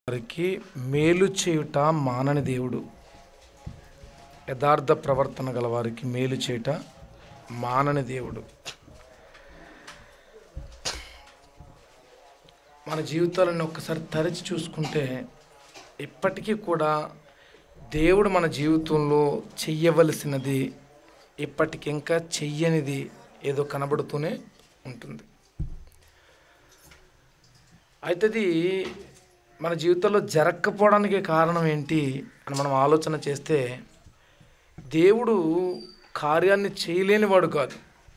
వారికి మేలు చేయుట మానని దేవుడు యథార్థ ప్రవర్తన గల వారికి మేలు చేయుట మానని దేవుడు మన జీవితాలను ఒక్కసారి తరచి చూసుకుంటే ఇప్పటికీ కూడా దేవుడు మన జీవితంలో చెయ్యవలసినది ఇప్పటికి ఇంకా చెయ్యనిది ఏదో కనబడుతూనే ఉంటుంది అయితే అది మన జీవితంలో జరగకపోవడానికి కారణం ఏంటి అని మనం ఆలోచన చేస్తే దేవుడు కార్యాన్ని చేయలేనివాడు కాదు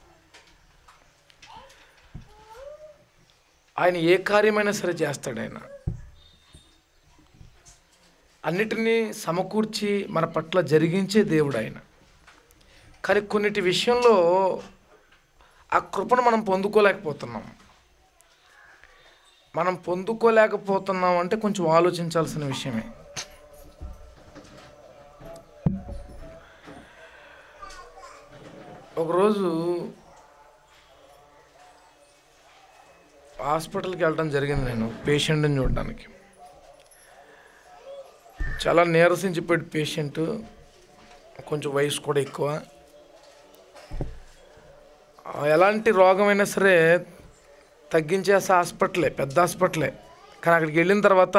ఆయన ఏ కార్యమైనా సరే చేస్తాడు ఆయన అన్నిటినీ సమకూర్చి మన పట్ల జరిగించే దేవుడు ఆయన కానీ కొన్నిటి విషయంలో ఆ కృపను మనం పొందుకోలేకపోతున్నాం మనం పొందుకోలేకపోతున్నాం అంటే కొంచెం ఆలోచించాల్సిన విషయమే ఒకరోజు హాస్పిటల్కి వెళ్ళడం జరిగింది నేను పేషెంట్ని చూడడానికి చాలా నీరసించిపోయాడు పేషెంట్ కొంచెం వయసు కూడా ఎక్కువ ఆ, ఎలాంటి రోగమైనా సరే తగ్గించే హాస్పిటలే పెద్ద హాస్పిటలే కానీ అక్కడికి వెళ్ళిన తర్వాత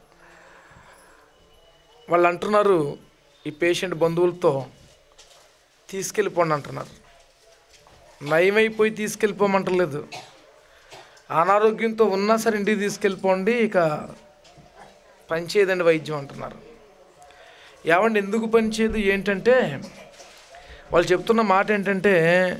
వాళ్ళు అంటున్నారు ఈ పేషెంట్ బంధువులతో తీసుకెళ్ళిపోండి అంటున్నారు నయమైపోయి తీసుకెళ్ళిపోమంటలేదు అనారోగ్యంతో ఉన్నా సరే ఇంటికి తీసుకెళ్ళిపోండి ఇక పనిచేయదండి వైద్యం అంటున్నారు ఏమండి ఎందుకు పనిచేయదు ఏంటంటే వాళ్ళు చెప్తున్న మాట ఏంటంటే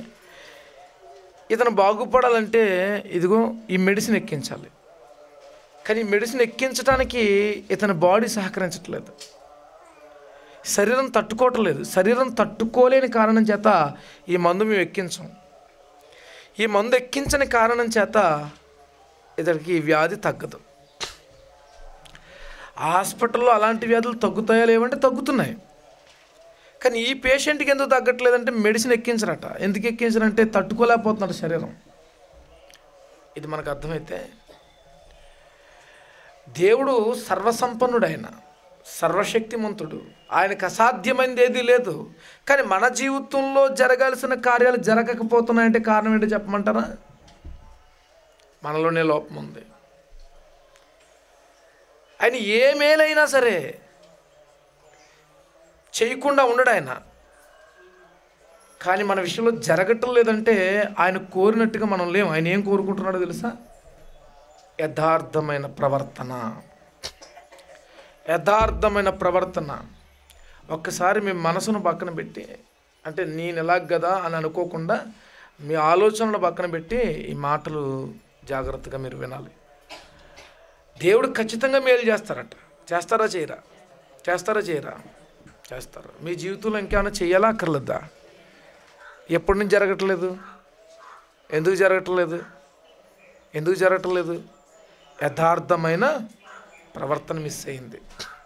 ఇతను బాగుపడాలంటే ఇదిగో ఈ మెడిసిన్ ఎక్కించాలి కానీ ఈ మెడిసిన్ ఎక్కించడానికి ఇతని బాడీ సహకరించట్లేదు శరీరం తట్టుకోవటం లేదు శరీరం తట్టుకోలేని కారణం చేత ఈ మందు మేము ఎక్కించం ఈ మందు ఎక్కించని కారణం చేత ఇతనికి ఈ వ్యాధి తగ్గదు ఆ హాస్పిటల్లో అలాంటి వ్యాధులు తగ్గుతాయా లేవంటే తగ్గుతున్నాయి కానీ ఈ పేషెంట్కి ఎందుకు తగ్గట్లేదంటే మెడిసిన్ ఎక్కించరట ఎందుకు ఎక్కించరంటే తట్టుకోలేకపోతున్నాడు శరీరం ఇది మనకు అర్థమైతే దేవుడు సర్వసంపన్నుడు ఆయన సర్వశక్తిమంతుడు ఆయనకు అసాధ్యమైనది ఏదీ లేదు కానీ మన జీవితంలో జరగాల్సిన కార్యాలు జరగకపోతున్నాయంటే కారణం ఏంటో చెప్పమంటారా మనలోనే లోపం ఉంది ఆయన ఏ మేలైనా సరే చేయకుండా ఉండడు ఆయన కానీ మన విషయంలో జరగటం లేదంటే ఆయన కోరినట్టుగా మనం లేము ఆయన ఏం కోరుకుంటున్నాడో తెలుసా యథార్థమైన ప్రవర్తన యథార్థమైన ప్రవర్తన ఒక్కసారి మీ మనసును పక్కన పెట్టి అంటే నేను ఎలాగ కదా అని అనుకోకుండా మీ ఆలోచనలు పక్కన పెట్టి ఈ మాటలు జాగ్రత్తగా మీరు వినాలి దేవుడు ఖచ్చితంగా మేలు చేస్తారట చేస్తారా చేయరా చేస్తారా చేయరా చేస్తారు మీ జీవితంలో ఇంకేమైనా చేయాలా అక్కర్లేదా ఎప్పటి నుంచి జరగట్లేదు ఎందుకు జరగట్లేదు ఎందుకు జరగట్లేదు యథార్థమైన ప్రవర్తన మిస్ అయింది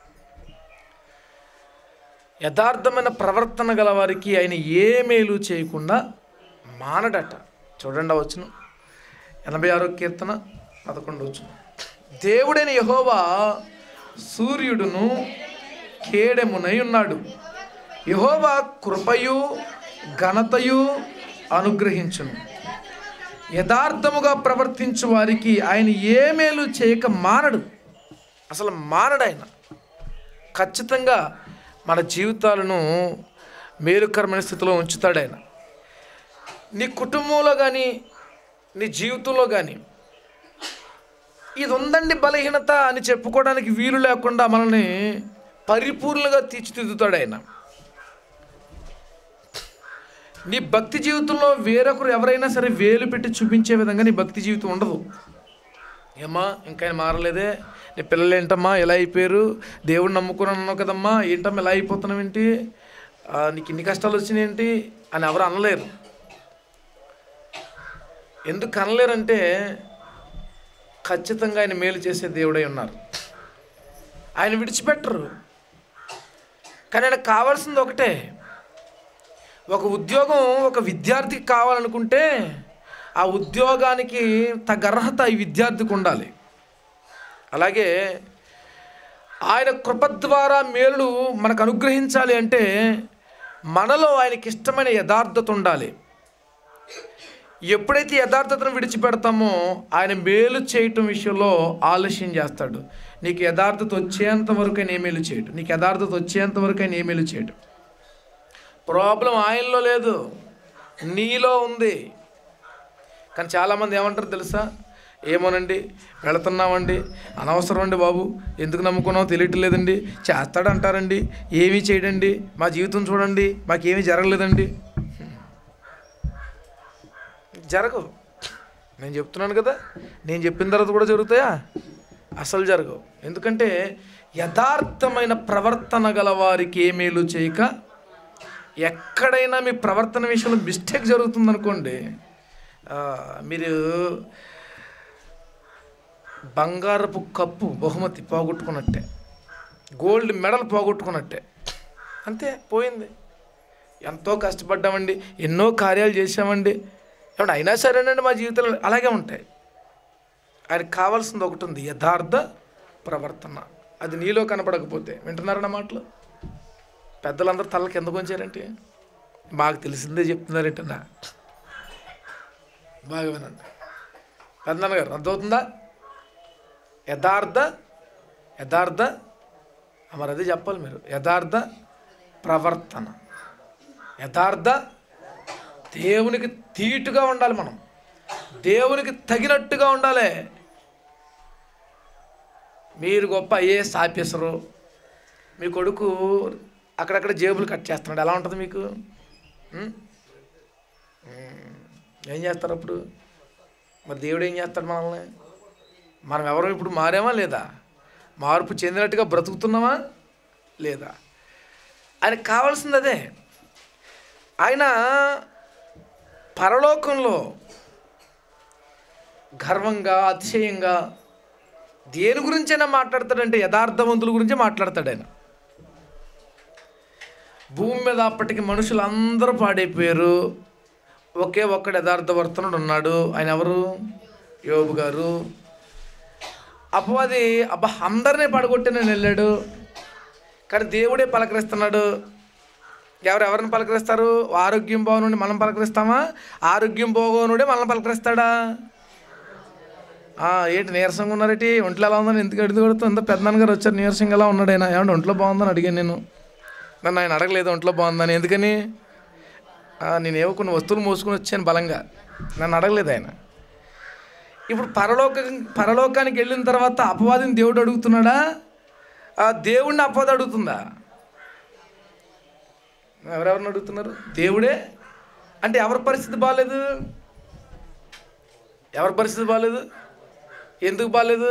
యథార్థమైన ప్రవర్తన గల వారికి ఆయన ఏ మేలు చేయకుండా మానడట చూడండి వచ్చును ఎనభై ఆరో కీర్తన పదకొండు వచ్చును దేవుడైన యహోవా సూర్యుడును కేడెమునై ఉన్నాడు యహోవా కృపయు ఘనతయు అనుగ్రహించును యథార్థముగా ప్రవర్తించు వారికి ఆయన ఏ మేలు చేయక మానడు అసలు మానడు ఆయన ఖచ్చితంగా మన జీవితాలను మేలుకరమైన స్థితిలో ఉంచుతాడు ఆయన నీ కుటుంబంలో కానీ నీ జీవితంలో కానీ ఇది ఉందండి బలహీనత అని చెప్పుకోవడానికి వీలు లేకుండా మనల్ని పరిపూర్ణంగా తీర్చిదిద్దుతాడు ఆయన నీ భక్తి జీవితంలో వేరొకరు ఎవరైనా సరే వేలు పెట్టి చూపించే విధంగా నీ భక్తి జీవితం ఉండదు ఏమ్మా ఇంకా ఆయన మారలేదే నీ పిల్లలు ఏంటమ్మా ఎలా అయిపోయారు దేవుడు నమ్ముకుని అన్నావు కదమ్మా ఏంటమ్మా ఎలా అయిపోతున్నావు ఏంటి ఆ, నీకు ఇన్ని కష్టాలు వచ్చినాయి ఏంటి అని ఎవరు అనలేరు ఎందుకు అనలేరంటే ఖచ్చితంగా ఆయన మేలు చేసే దేవుడై ఉన్నారు ఆయన విడిచిపెట్టరు కానీ ఆయనకు కావాల్సింది ఒకటే ఒక ఉద్యోగం ఒక విద్యార్థికి కావాలనుకుంటే ఆ ఉద్యోగానికి తగ్గ అర్హత ఈ విద్యార్థికి ఉండాలి అలాగే ఆయన కృప ద్వారా మేలులు మనకు అనుగ్రహించాలి అంటే మనలో ఆయనకి ఇష్టమైన యథార్థత ఉండాలి ఎప్పుడైతే యథార్థతను విడిచిపెడతామో ఆయన మేలు చేయటం విషయంలో ఆలస్యం చేస్తాడు నీకు యథార్థత వచ్చేంత వరకు ఆయన ఏ మేలు చేయడు నీకు యథార్థత వచ్చేంత వరకు ఆయన ఏ మేలు చేయడు ప్రాబ్లం ఆయనలో లేదు నీలో ఉంది కానీ చాలామంది ఏమంటారు తెలుసా ఏమోనండి వెళుతున్నామండి అనవసరం అండి బాబు ఎందుకు నమ్ముకున్నామో తెలియట్లేదండి చేస్తాడు అంటారండి ఏమీ చేయడండి మా జీవితం చూడండి మాకేమీ జరగలేదండి జరగవు నేను చెప్తున్నాను కదా నేను చెప్పిన తర్వాత కూడా జరుగుతాయా అసలు జరగవు ఎందుకంటే యథార్థమైన ప్రవర్తన గల వారికి ఏ మేలు చేయక ఎక్కడైనా మీ ప్రవర్తన విషయంలో మిస్టేక్ జరుగుతుందనుకోండి ఆ, మీరు బంగారపు కప్పు బహుమతి పోగొట్టుకున్నట్టే గోల్డ్ మెడల్ పోగొట్టుకున్నట్టే అంతే పోయింది ఎంతో కష్టపడ్డామండి ఎన్నో కార్యాలు చేసామండి ఏమంటే అయినా సరేనండి మా జీవితంలో అలాగే ఉంటాయి ఆయనకు కావాల్సింది ఒకటి ఉంది యథార్థ ప్రవర్తన అది నీలో కనపడకపోతే వింటున్నారన్న మాటలు పెద్దలందరూ తల కింద కొంచారంటే మాకు తెలిసిందే చెప్తున్నారేంటన్నా బాగా వినండి పెద్దనాన్న గారు అర్థమవుతుందా యథార్థ యథార్థ ఆ, మరి అదే చెప్పాలి మీరు యథార్థ ప్రవర్తన యథార్థ దేవునికి తీటుగా ఉండాలి మనం దేవునికి తగినట్టుగా ఉండాలి మీరు గొప్ప ఐఏఎస్ ఆఫీసరు మీ కొడుకు అక్కడక్కడ జేబులు కట్ చేస్తున్నాడు ఎలా ఉంటుంది మీకు ఉం? ఉం. ఏం చేస్తారు అప్పుడు మరి దేవుడు ఏం చేస్తాడు మనల్ని మనం ఎవరు ఇప్పుడు మారామా లేదా మార్పు చెందినట్టుగా బ్రతుకుతున్నామా లేదా ఆయనకు కావాల్సింది అదే ఆయన పరలోకంలో గర్వంగా అతిశయంగా దేని గురించైనా మాట్లాడతాడంటే యథార్థవంతుల గురించే మాట్లాడతాడు ఆయన భూమి మీద అప్పటికి మనుషులందరూ పాడైపోయారు ఒకే ఒక్కడు యథార్థవర్తనుడు ఉన్నాడు ఆయన ఎవరు యోబు గారు అపవాది అబ్బా అందరినీ పడగొట్టి నేను వెళ్ళాడు కానీ దేవుడే పలకరిస్తున్నాడు ఎవరు ఎవరిని పలకరిస్తారు ఆరోగ్యం బాగునుండి మనం పలకరిస్తామా ఆరోగ్యం బాగోనుడే మనల్ని పలకరిస్తాడా ఆ, ఏంటి నీరసంగా ఉన్నారేటి ఒంట్లో ఎలా ఉందని ఎందుకు అడిగి కొడుతూ అంత పెద్దనాన్న గారు వచ్చారు నీరసంగా ఎలా ఉన్నాడు ఆయన ఏమంటే ఒంట్లో బాగుందని అడిగాను నేను నన్ను ఆయన అడగలేదు ఒంట్లో బాగుందని ఎందుకని ఆ, నేనేవో కొన్ని వస్తువులు మోసుకొని వచ్చాను బలంగా నన్ను అడగలేదు ఆయన ఇప్పుడు పరలోక పరలోకానికి వెళ్ళిన తర్వాత అపవాదిని దేవుడు అడుగుతున్నాడా ఆ దేవుడిని అపవాది అడుగుతుందా ఎవరెవరిని అడుగుతున్నారు దేవుడే అంటే ఎవరి పరిస్థితి బాగాలేదు ఎవరి పరిస్థితి బాగాలేదు ఎందుకు బాగాలేదు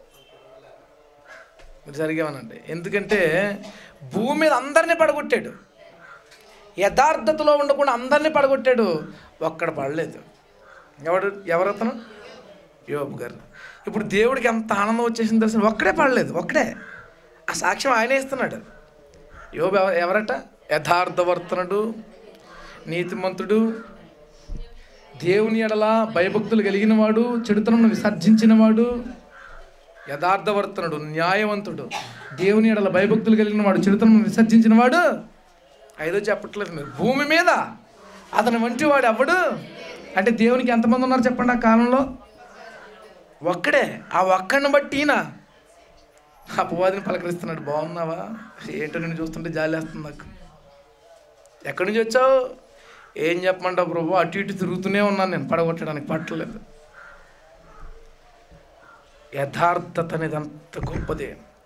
మీరు సరిగేమనండి ఎందుకంటే భూమి మీద అందరినీ పడగొట్టాడు యథార్థతలో ఉండకుండా అందరినీ పడగొట్టాడు ఒక్కడ పడలేదు ఎవడు ఎవరతను యోబు గారు ఇప్పుడు దేవుడికి ఎంత ఆనందం వచ్చేసింది తెలిసిన ఒక్కడే పడలేదు ఒక్కడే ఆ సాక్ష్యం ఆయనే ఇస్తున్నాడు యోబు ఎవ ఎవరట యథార్థవర్తనుడు నీతిమంతుడు దేవుని ఎడల భయభక్తులు కలిగిన వాడు చెడుతనను విసర్జించిన వాడు యథార్థవర్తనుడు న్యాయవంతుడు దేవుని ఎడల భయభక్తులు కలిగిన వాడు చెడుతనను విసర్జించిన వాడు ఐదో చెప్పట్లేదు మీరు భూమి మీద అతని వంటి వాడు ఎవడు అంటే దేవునికి ఎంతమంది ఉన్నారు చెప్పండి ఆ కాలంలో ఒక్కడే ఆ ఒక్కడిని బట్టి ఈయన అపవాదిని పలకరిస్తున్నాడు బాగున్నావా ఏంటో నేను చూస్తుంటే జాలి వేస్తుంది నాకు ఎక్కడి నుంచి వచ్చావు ఏం చెప్పమంటావు ప్రభు అటు ఇటు తిరుగుతూనే ఉన్నాను నేను పడగొట్టడానికి పట్టలేదు యథార్థత అనేది అంత గొప్పదే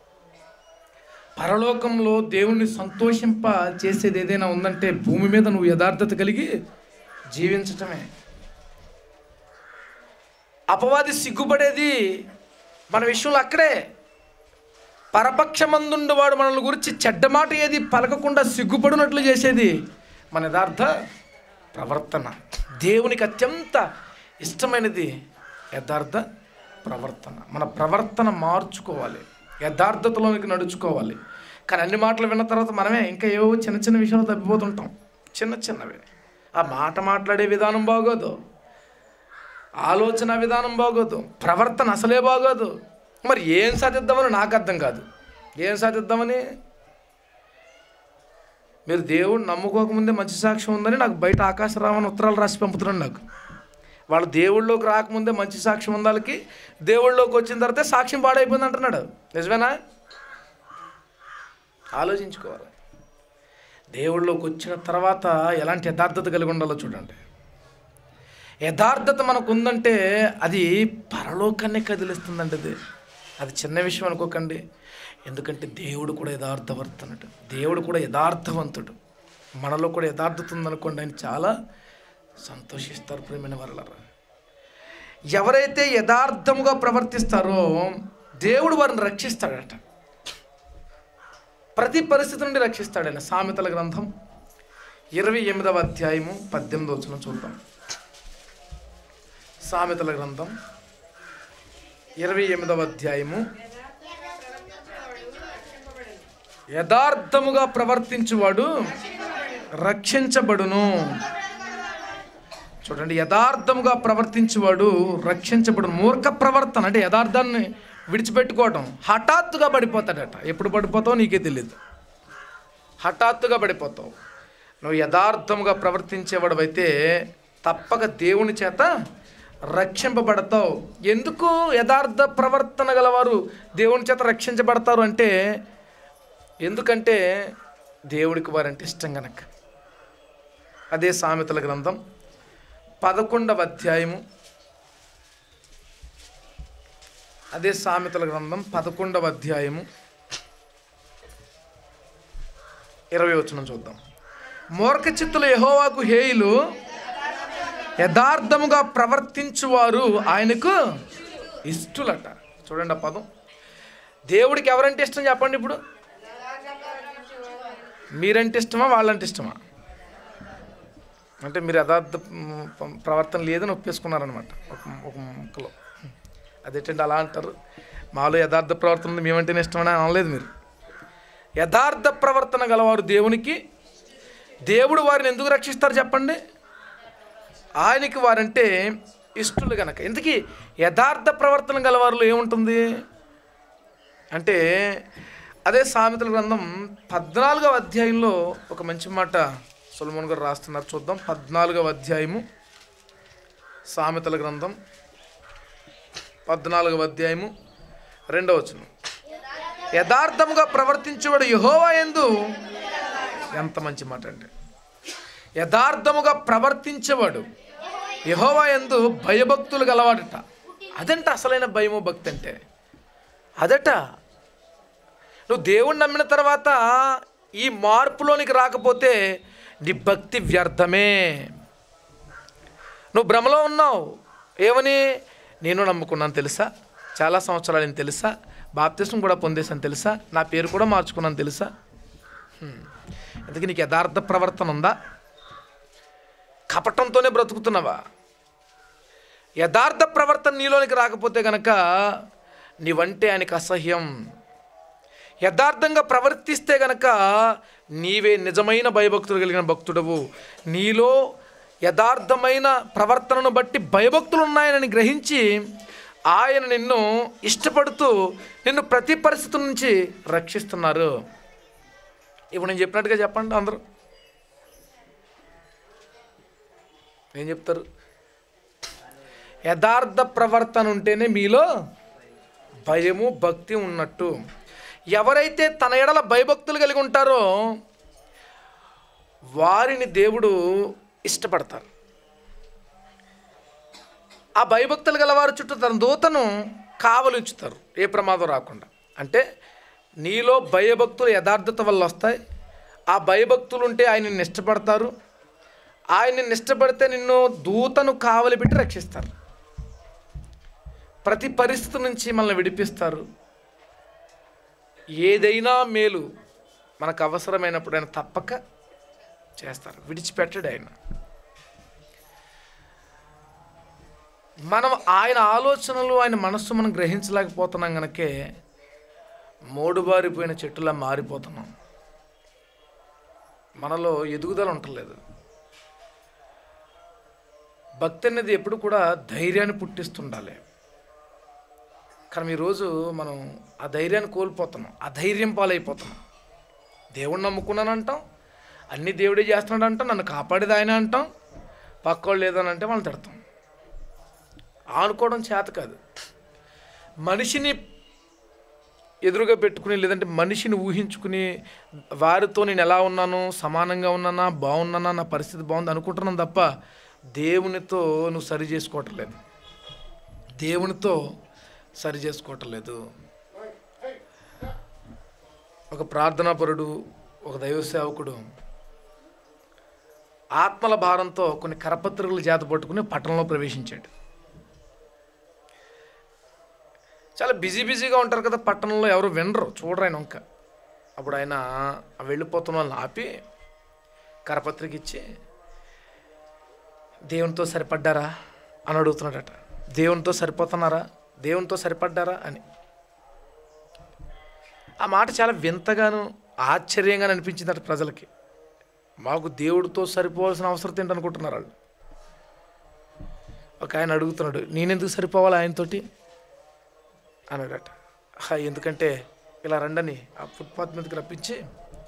పరలోకంలో దేవుణ్ణి సంతోషింప చేసేది ఏదైనా ఉందంటే భూమి మీద నువ్వు యథార్థత కలిగి జీవించటమే అపవాది సిగ్గుపడేది మన విషయంలో అక్కడే పరపక్షమందుండు వాడు మనల్ని గురించి చెడ్డ మాట ఏది పలకకుండా సిగ్గుపడినట్లు చేసేది మన యథార్థ ప్రవర్తన దేవునికి అత్యంత ఇష్టమైనది యథార్థ ప్రవర్తన మన ప్రవర్తన మార్చుకోవాలి యథార్థతలోనికి నడుచుకోవాలి కానీ అన్ని మాటలు విన్న తర్వాత మనమే ఇంకా ఏవో చిన్న చిన్న విషయాలు తప్పిపోతుంటాం చిన్న చిన్నవి ఆ మాట మాట్లాడే విధానం బాగోదు ఆలోచన విధానం బాగోదు ప్రవర్తన అసలే బాగోదు మరి ఏం సాధిద్దామని నాకు అర్థం కాదు ఏం సాధిద్దామని మీరు దేవుడు నమ్ముకోకముందే మంచి సాక్ష్యం ఉందని నాకు బయట ఆకాశరామని ఉత్తరాలు రాసి పంపుతున్నాడు నాకు వాళ్ళు దేవుళ్ళలోకి రాకముందే మంచి సాక్ష్యం ఉంది వాళ్ళకి దేవుళ్ళలోకి వచ్చిన తర్వాత సాక్ష్యం పాడైపోయింది అంటున్నాడు నిజమేనా ఆలోచించుకోవాలి దేవుళ్ళలోకి వచ్చిన తర్వాత ఎలాంటి యథార్థత కలిగి ఉండాలో చూడండి యథార్థత మనకు ఉందంటే అది పరలోకాన్ని కదిలిస్తుందండి అది అది చిన్న విషయం అనుకోకండి ఎందుకంటే దేవుడు కూడా యథార్థవర్తనుడు దేవుడు కూడా యథార్థవంతుడు మనలో కూడా యథార్థత ఉందనుకోండి ఆయన చాలా సంతోషిస్తారు ప్రేమైన వరలరా ఎవరైతే యథార్థముగా ప్రవర్తిస్తారో దేవుడు వారిని రక్షిస్తాడట ప్రతి పరిస్థితి నుండి రక్షిస్తాడు ఆయన సామెతల గ్రంథం ఇరవై ఎనిమిదవ అధ్యాయము పద్దెనిమిది వచ్చిన చూద్దాం సామెతల గ్రంథం ఇరవై ఎనిమిదవ అధ్యాయము యథార్థముగా ప్రవర్తించువాడు రక్షించబడును చూడండి యథార్థముగా ప్రవర్తించేవాడు రక్షించబడును మూర్ఖ ప్రవర్తన అంటే యథార్థాన్ని విడిచిపెట్టుకోవటం హఠాత్తుగా పడిపోతాడట ఎప్పుడు పడిపోతావో నీకే తెలియదు హఠాత్తుగా పడిపోతావు నువ్వు యథార్థముగా ప్రవర్తించేవాడు అయితే తప్పక దేవుని చేత రక్షింపబడతావు ఎందుకు యథార్థ ప్రవర్తన గలవారు దేవుని చేత రక్షించబడతారు అంటే ఎందుకంటే దేవుడికి వారంటే ఇష్టం గనక అదే సామెతల గ్రంథం పదకొండవ అధ్యాయము అదే సామెతల గ్రంథం పదకొండవ అధ్యాయము ఇరవై వచ్చిన చూద్దాం మూర్ఖ చిత్తుల యహోవాకు హేయులు యథార్థముగా ప్రవర్తించువారు ఆయనకు ఇష్టలట చూడండి ఆ పదం దేవుడికి ఎవరంటే ఇష్టం చెప్పండి ఇప్పుడు మీరంటే ఇష్టమా వాళ్ళంటే ఇష్టమా అంటే మీరు యథార్థ మ్, ప- ప్రవర్తన లేదని ఒప్పేసుకున్నారనమాట ఒక ఒక ముక్కలో అదేంటంటే అలా అంటారు మాలో యథార్థ ప్రవర్తన ఉంది మేమంటేనే ఇష్టమని అనలేదు మీరు యథార్థ ప్రవర్తన గలవారు దేవునికి దేవుడు వారిని ఎందుకు రక్షిస్తారు చెప్పండి ఆయనకి వారంటే ఇష్టలు గనక ఇంతకీ యథార్థ ప్రవర్తన గలవారిలో ఏముంటుంది అంటే అదే సామెతల గ్రంథం పద్నాలుగవ అధ్యాయంలో ఒక మంచి మాట సులమోన్ గారు రాస్తున్నారు చూద్దాం పద్నాలుగవ అధ్యాయము సామెతల గ్రంథం పద్నాలుగవ అధ్యాయము రెండవ వచనం యథార్థముగా ప్రవర్తించేవాడు యహోవా ఎందు ఎంత మంచి మాట అంటే యథార్థముగా ప్రవర్తించేవాడు యహోవా ఎందు భయభక్తులు గలవాడట అదంట అసలైన భయము భక్తి అంటే అదట నువ్వు దేవుణ్ణి నమ్మిన తర్వాత ఈ మార్పులోనికి రాకపోతే నీ భక్తి వ్యర్థమే నువ్వు భ్రమలో ఉన్నావు ఏమని నేను నమ్ముకున్నాను తెలుసా చాలా సంవత్సరాలు నేను తెలుసా బాప్తిసం కూడా పొందేశాను తెలుసా నా పేరు కూడా మార్చుకున్నాను తెలుసా హ్మ్. ఇంతకీ నీకు యథార్థ ప్రవర్తన ఉందా కపటంతోనే బ్రతుకుతున్నావా యథార్థ ప్రవర్తన నీలోనికి రాకపోతే గనక నీవంటే ఆయనకు అసహ్యం యథార్థంగా ప్రవర్తిస్తే గనక నీవే నిజమైన భయభక్తులు కలిగిన భక్తుడవు నీలో యథార్థమైన ప్రవర్తనను బట్టి భయభక్తులు ఉన్నాయని గ్రహించి ఆయన నిన్ను ఇష్టపడుతూ నిన్ను ప్రతి పరిస్థితి నుంచి రక్షిస్తున్నారు ఇప్పుడు నేను చెప్పినట్టుగా చెప్పండి అందరూ ఏం చెప్తారు యథార్థ ప్రవర్తన ఉంటేనే మీలో భయము భక్తి ఉన్నట్టు ఎవరైతే తన ఎడల భయభక్తులు కలిగి ఉంటారో వారిని దేవుడు ఇష్టపడతారు ఆ భయభక్తులు గలవారి చుట్టూ తన దూతను కావలించుతారు ఏ ప్రమాదం రాకుండా అంటే నీలో భయభక్తులు యథార్థత వల్ల వస్తాయి ఆ భయభక్తులు ఉంటే ఆయన నిన్ను ఇష్టపడతారు ఆయన నిన్ను ఇష్టపడితే నిన్ను దూతను కావలి పెట్టి రక్షిస్తారు ప్రతి పరిస్థితి నుంచి మనల్ని విడిపిస్తారు ఏదైనా మేలు మనకు అవసరమైనప్పుడు ఆయన తప్పక చేస్తారు విడిచిపెట్టడు ఆయన మనం ఆయన ఆలోచనలు ఆయన మనస్సు మనం గ్రహించలేకపోతున్నాం గనకే మోడుబారిపోయిన చెట్టులా మారిపోతున్నాం మనలో ఎదుగుదల ఉండలేదు భక్తి అనేది ఎప్పుడు కూడా ధైర్యాన్ని పుట్టిస్తుండాలి కానీ ఈరోజు మనం ఆ ధైర్యాన్ని కోల్పోతున్నాం ఆ ధైర్యం పాలైపోతున్నాం దేవుణ్ణి నమ్ముకున్నాను అంటాం అన్ని దేవుడే చేస్తున్నాడు అంటాం నన్ను కాపాడేది ఆయన అంటాం పక్కోళ్ళు లేదని అంటే వాళ్ళని తిడతాం ఆనుకోవడం చేత కాదు మనిషిని ఎదురుగా పెట్టుకుని లేదంటే మనిషిని ఊహించుకుని వారితో నేను ఎలా ఉన్నాను సమానంగా ఉన్నానా బాగున్నానా నా పరిస్థితి బాగుంది అనుకుంటున్నాను తప్ప దేవునితో నువ్వు సరి చేసుకోవటం లేదు దేవునితో సరి చేసుకోవటం లేదు ఒక ప్రార్థనాపరుడు ఒక దైవ సేవకుడు ఆత్మల భారంతో కొన్ని కరపత్రికలు చేత పట్టుకుని పట్టణంలో ప్రవేశించాడు చాలా బిజీ బిజీగా ఉంటారు కదా పట్టణంలో ఎవరు వినరు చూడరు ఆయన వంక అప్పుడు ఆయన ఆ వెళ్ళిపోతున్న వాళ్ళని ఆపి కరపత్రిక ఇచ్చి దేవునితో సరిపడ్డారా అని అడుగుతున్నాడట దేవునితో సరిపోతున్నారా దేవునితో సరిపడ్డారా అని ఆ మాట చాలా వింతగాను ఆశ్చర్యంగా అనిపించిందట ప్రజలకి మాకు దేవుడితో సరిపోవాల్సిన అవసరం ఏంటనుకుంటున్నారు వాళ్ళు ఒక ఆయన అడుగుతున్నాడు నేనెందుకు సరిపోవాలి ఆయనతోటి అన్నాడట "హా, ఎందుకంటే ఇలా రండని ఆ ఫుట్పాత్ మీదకి రప్పించి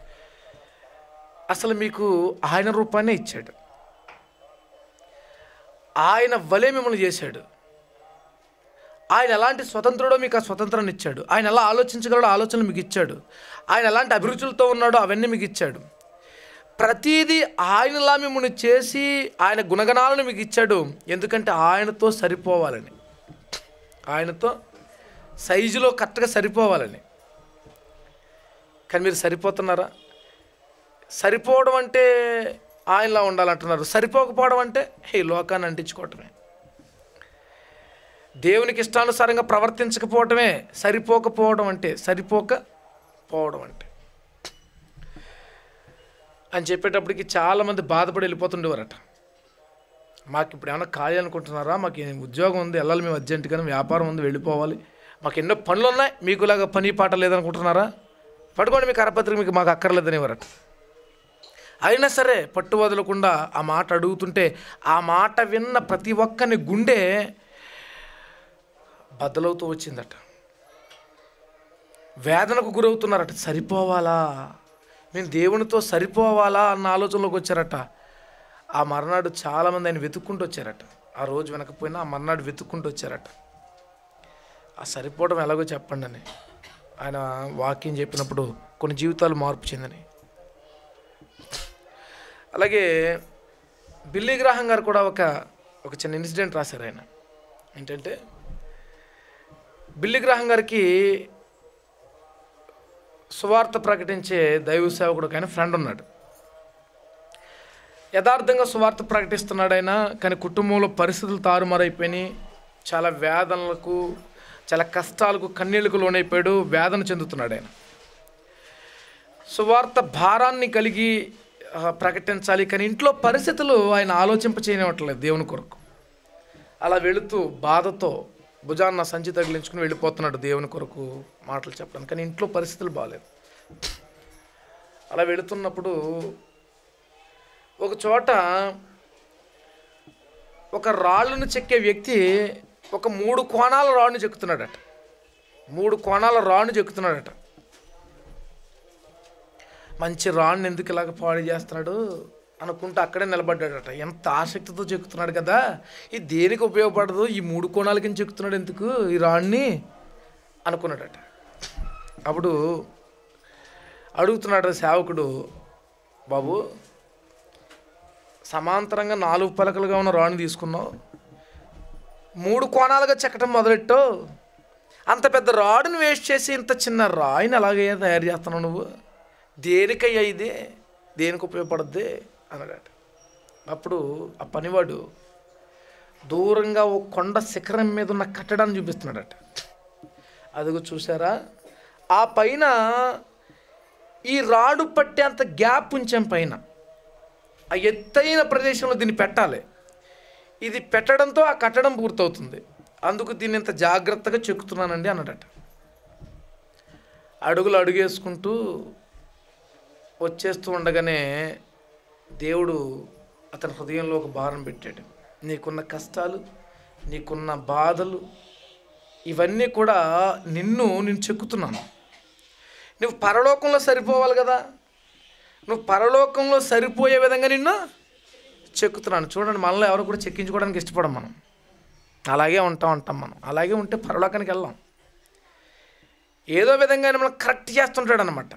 అసలు మీకు ఆయన రూపాన్నే ఇచ్చాడు ఆయన వలే మిమ్మల్ని చేశాడు ఆయన ఎలాంటి స్వతంత్రుడో మీకు ఆ స్వతంత్రాన్ని ఇచ్చాడు ఆయన ఎలా ఆలోచించగలడో ఆలోచనలు మీకు ఇచ్చాడు ఆయన ఎలాంటి అభిరుచులతో ఉన్నాడో అవన్నీ మీకు ఇచ్చాడు ప్రతిదీ ఆయనలా మిమ్మల్ని చేసి ఆయన గుణగణాలను మీకు ఇచ్చాడు ఎందుకంటే ఆయనతో సరిపోవాలని ఆయనతో సైజులో కరెక్ట్గా సరిపోవాలని కానీ మీరు సరిపోతున్నారా సరిపోవడం అంటే ఆయనలా ఉండాలంటున్నారు సరిపోకపోవడం అంటే ఈ లోకాన్ని అంటించుకోవటమే దేవునికి ఇష్టానుసారంగా ప్రవర్తించకపోవటమే సరిపోకపోవడం అంటే సరిపోకపోవడం అంటే అని చెప్పేటప్పటికి చాలామంది బాధపడి వెళ్ళిపోతుండేవారట మాకు ఇప్పుడు ఏమైనా ఖాళీ అనుకుంటున్నారా మాకు ఏం ఉద్యోగం ఉంది వెళ్ళాలి మేము అర్జెంటుగా వ్యాపారం ఉంది వెళ్ళిపోవాలి మాకు ఎన్నో పనులు ఉన్నాయి మీకులాగా పని పాట లేదనుకుంటున్నారా పట్టుకోండి మీకు అరపత్రిక మీకు మాకు అక్కర్లేదనేవారట అయినా సరే పట్టు వదలకుండా ఆ మాట అడుగుతుంటే ఆ మాట విన్న ప్రతి ఒక్కని గుండె బద్దలవుతూ వచ్చిందట వేదనకు గురవుతున్నారట సరిపోవాలా నేను దేవునితో సరిపోవాలా అన్న ఆలోచనలోకి వచ్చారట ఆ మర్నాడు చాలామంది ఆయన వెతుక్కుంటూ వచ్చారట ఆ రోజు వెనకపోయినా ఆ మర్నాడు వెతుక్కుంటూ వచ్చారట ఆ సరిపోవడం ఎలాగో చెప్పండి అని ఆయన వాక్యం చెప్పినప్పుడు కొన్ని జీవితాలు మార్పు చెందని అలాగే బిల్లీ గ్రాహం గారు కూడా ఒక ఒక చిన్న ఇన్సిడెంట్ రాశారు ఆయన ఏంటంటే బిల్లీ గ్రాహం గారికి సువార్త ప్రకటించే దైవ సేవకుడు కానీ ఫ్రెండ్ ఉన్నాడు యథార్థంగా సువార్త ప్రకటిస్తున్నాడు ఆయన కానీ కుటుంబంలో పరిస్థితులు తారుమారైపోయినాయి చాలా వేదనలకు చాలా కష్టాలకు కన్నీళ్లకు లోనైపోయాడు వేదన చెందుతున్నాడు ఆయన సువార్త భారాన్ని కలిగి ఆ, ప్రకటించాలి కానీ ఇంట్లో పరిస్థితులు ఆయన ఆలోచింప చేయనివ్వట్లేదు దేవుని కొరకు అలా వెళుతూ బాధతో భుజాన్న సంచి తగిలించుకుని వెళ్ళిపోతున్నాడు దేవుని కొరకు మాటలు చెప్పడానికి కానీ ఇంట్లో పరిస్థితులు బాగాలేదు అలా వెళుతున్నప్పుడు ఒక చోట ఒక రాళ్ళను చెక్కే వ్యక్తి ఒక మూడు కోణాల రాడుని చెక్కుతున్నాడట మూడు కోణాల రాడుని చెక్కుతున్నాడట మంచి రాణ్ణి ఎందుకు ఇలాగ పాడు చేస్తున్నాడు అనుకుంటూ అక్కడే నిలబడ్డాడట ఎంత ఆసక్తితో చెక్కుతున్నాడు కదా ఇది దేనికి ఉపయోగపడదు ఈ మూడు కోణాలకి చెక్కుతున్నాడు ఎందుకు ఈ రాణ్ణి అనుకున్నాడట అప్పుడు అడుగుతున్నాడు సేవకుడు బాబు సమాంతరంగా నాలుగు పలకలుగా ఉన్న రాణి తీసుకున్నావు మూడు కోణాలుగా చెక్కటం మొదలెట్టావు అంత పెద్ద రాడుని వేస్ట్ చేసి ఇంత చిన్న రాయిని అలాగే తయారు చేస్తున్నావు నువ్వు దేనికయ్యా ఇది దేనికి ఉపయోగపడద్ది అన్నాడట అప్పుడు ఆ పనివాడు దూరంగా ఓ కొండ శిఖరం మీద ఉన్న కట్టడాన్ని చూపిస్తున్నాడట అదిగో చూసారా ఆ పైన ఈ రాడు పట్టేంత గ్యాప్ ఉంచాం పైన ఆ ఎత్తైన ప్రదేశంలో దీన్ని పెట్టాలి ఇది పెట్టడంతో ఆ కట్టడం పూర్తవుతుంది అందుకు దీన్ని ఇంత జాగ్రత్తగా చెక్కుతున్నానండి అన్నాడట అడుగులు అడుగేసుకుంటూ వచ్చేస్తూ ఉండగానే దేవుడు అతని హృదయంలో ఒక భారం పెట్టాడు నీకున్న కష్టాలు నీకున్న బాధలు ఇవన్నీ కూడా నిన్ను నేను చెక్కుతున్నాను నువ్వు పరలోకంలో సరిపోవాలి కదా నువ్వు పరలోకంలో సరిపోయే విధంగా నిన్ను చెక్కుతున్నాను చూడండి మనలో ఎవరు కూడా చెక్కించుకోవడానికి ఇష్టపడం మనం అలాగే ఉంటాం ఉంటాం మనం అలాగే ఉంటే పరలోకానికి వెళ్ళాం ఏదో విధంగా ఆయన మనం కరెక్ట్ చేస్తుంటాడు అనమాట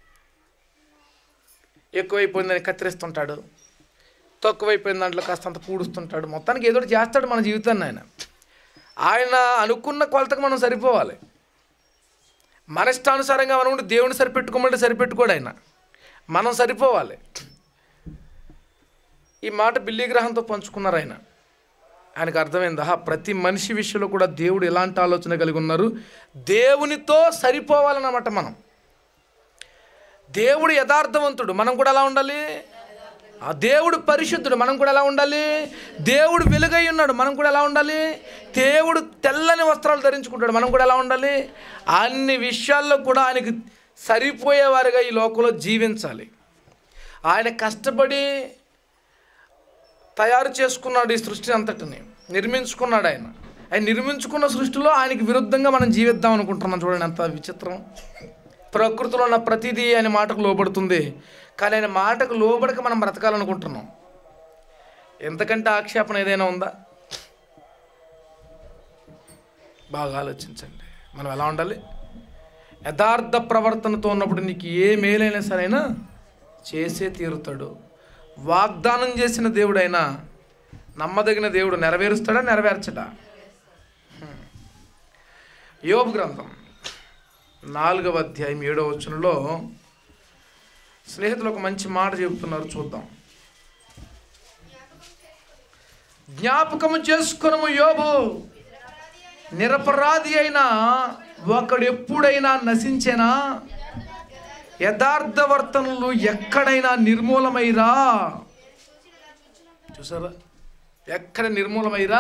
ఎక్కువైపోయిందని కత్తిరిస్తుంటాడు తక్కువైపోయిన దాంట్లో కాస్తంత పూడుస్తుంటాడు మొత్తానికి ఏదో ఒకటి చేస్తాడు మన జీవితాన్ని ఆయన ఆయన అనుకున్న కొలతకు మనం సరిపోవాలి మన ఇష్టానుసారంగా మనం ఉండి దేవుని సరిపెట్టుకోమంటే సరిపెట్టుకోడు ఆయన మనం సరిపోవాలి ఈ మాట బిల్లి గ్రహంతో పంచుకున్నారు ఆయన ఆయనకు అర్థమైంది ఆహా ప్రతి మనిషి విషయంలో కూడా దేవుడు ఎలాంటి ఆలోచన కలిగి ఉన్నారు దేవునితో సరిపోవాలన్నమాట మనం దేవుడు యథార్థవంతుడు మనం కూడా ఎలా ఉండాలి ఆ దేవుడు పరిశుద్ధుడు మనం కూడా ఎలా ఉండాలి దేవుడు వెలుగై ఉన్నాడు మనం కూడా ఎలా ఉండాలి దేవుడు తెల్లని వస్త్రాలు ధరించుకుంటాడు మనం కూడా ఎలా ఉండాలి అన్ని విషయాల్లో కూడా ఆయనకి సరిపోయేవారుగా ఈ లోకంలో జీవించాలి ఆయన కష్టపడి తయారు చేసుకున్నాడు ఈ సృష్టి అంతటిని నిర్మించుకున్నాడు ఆయన ఆయన నిర్మించుకున్న సృష్టిలో ఆయనకి విరుద్ధంగా మనం జీవిద్దాం అనుకుంటున్నాం చూడండి ఎంత విచిత్రం ప్రకృతిలో ఉన్న ప్రతిదీ ఆయన మాటకు లోబడుతుంది కానీ ఆయన మాటకు లోబడక మనం బ్రతకాలనుకుంటున్నాం ఎంతకంటే ఆక్షేపణ ఏదైనా ఉందా బాగా ఆలోచించండి మనం ఎలా ఉండాలి యథార్థ ప్రవర్తనతో ఉన్నప్పుడు నీకు ఏ మేలైనా సరైనా చేసే తీరుతాడు వాగ్దానం చేసిన దేవుడైనా నమ్మదగిన దేవుడు నెరవేరుస్తాడా నెరవేర్చడా హ్మ్. యోబు గ్రంథం నాలుగవ అధ్యాయం ఏడవ వచనంలో స్నేహితులు ఒక మంచి మాట చెబుతున్నారు చూద్దాం జ్ఞాపకము చేసుకునము యోబు నిరపరాధి అయినా ఒకడు ఎప్పుడైనా నశించేనా యథార్థవర్తనలు ఎక్కడైనా నిర్మూలమైరా చూసారా ఎక్కడ నిర్మూలమైరా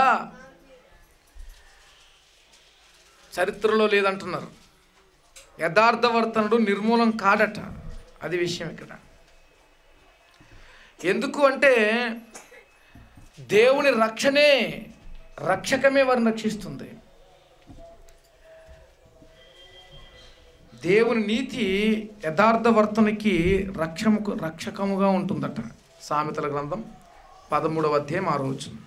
చరిత్రలో లేదంటున్నారు యథార్థవర్తనుడు నిర్మూలం కాడట అది విషయం ఇక్కడ ఎందుకు అంటే దేవుని రక్షణే రక్షకమే వారిని రక్షిస్తుంది దేవుని నీతి యథార్థవర్తనకి రక్షముకు రక్షకముగా ఉంటుందట సామెతల గ్రంథం పదమూడవ అధ్యాయం ఆరో వచనం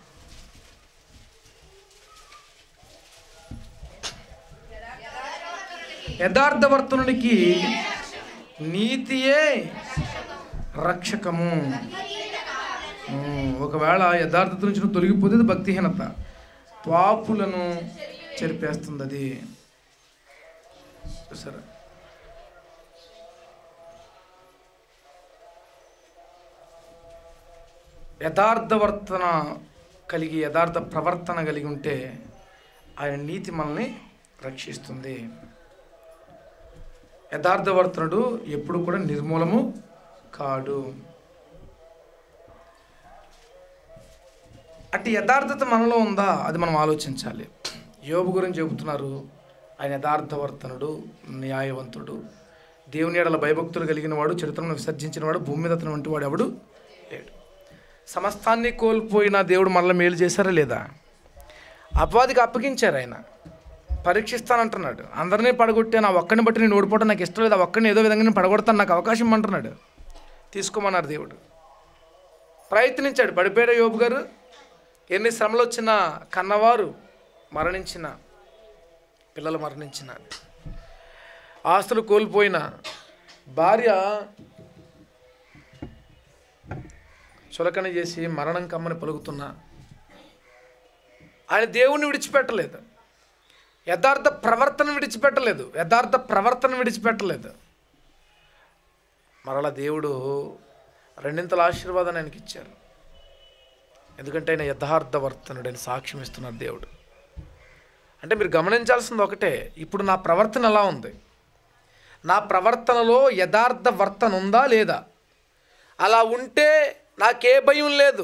యథార్థవర్తనునికి నీతియే రక్షకము ఉమ్, ఒకవేళ యథార్థత నుంచి నువ్వు తొలగిపోతే అది భక్తిహీనత పాపులను చెరిపేస్తుంది అది చూసారా యథార్థవర్తన కలిగి యథార్థ ప్రవర్తన కలిగి ఉంటే ఆయన నీతి మనల్ని రక్షిస్తుంది యథార్థవర్తనుడు ఎప్పుడు కూడా నిర్మూలము కాడు అట్టి యథార్థత మనలో ఉందా అది మనం ఆలోచించాలి యోబు గురించి చెబుతున్నారు ఆయన యథార్థవర్తనుడు న్యాయవంతుడు దేవుని ఎడల భయభక్తులు కలిగిన వాడు చరిత్రను విసర్జించిన వాడు భూమి మీద అతను వంటి వాడు ఎవడు లేడు సమస్తాన్ని కోల్పోయిన దేవుడు మనల్ని మేలు చేశారా లేదా అపవాదికి అప్పగించారు ఆయన పరీక్షిస్తానంటున్నాడు అందరినీ పడగొట్టే నా ఒక్కడిని బట్టి నేను ఓడిపోవడం నాకు ఇష్టం లేదు ఆ ఒక్కడిని ఏదో విధంగా నేను పడగొడతాను నాకు అవకాశం ఇమ్మంటున్నాడు తీసుకోమన్నారు దేవుడు ప్రయత్నించాడు పడిపోయాడు యోబు గారు ఎన్ని శ్రమలు వచ్చినా కన్నవారు మరణించిన పిల్లలు మరణించిన ఆస్తులు కోల్పోయిన భార్య చులకన చేసి మరణం కమ్మని పలుకుతున్నా ఆయన దేవుణ్ణి విడిచిపెట్టలేదు యథార్థ ప్రవర్తన విడిచిపెట్టలేదు యథార్థ ప్రవర్తన విడిచిపెట్టలేదు మరలా దేవుడు రెండింతల ఆశీర్వాదాన్ని ఆయనకి ఇచ్చారు ఎందుకంటే ఆయన యథార్థవర్తనుడు అని సాక్ష్యం ఇస్తున్నారు దేవుడు అంటే మీరు గమనించాల్సింది ఒకటే ఇప్పుడు నా ప్రవర్తన ఎలా ఉంది నా ప్రవర్తనలో యథార్థ వర్తన ఉందా లేదా అలా ఉంటే నాకే భయం లేదు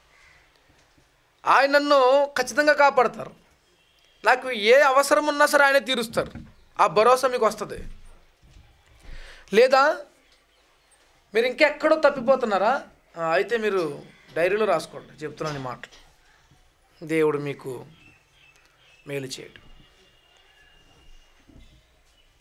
ఆయన నన్ను ఖచ్చితంగా కాపాడతారు నాకు ఏ అవసరం ఉన్నా సరే ఆయన తీరుస్తారు ఆ భరోసా మీకు వస్తుంది లేదా మీరు ఇంకెక్కడో తప్పిపోతున్నారా ఆ, అయితే మీరు డైరీలో రాసుకోండి చెప్తున్నాను ఈ మాటలు దేవుడు మీకు మేలు చేయడు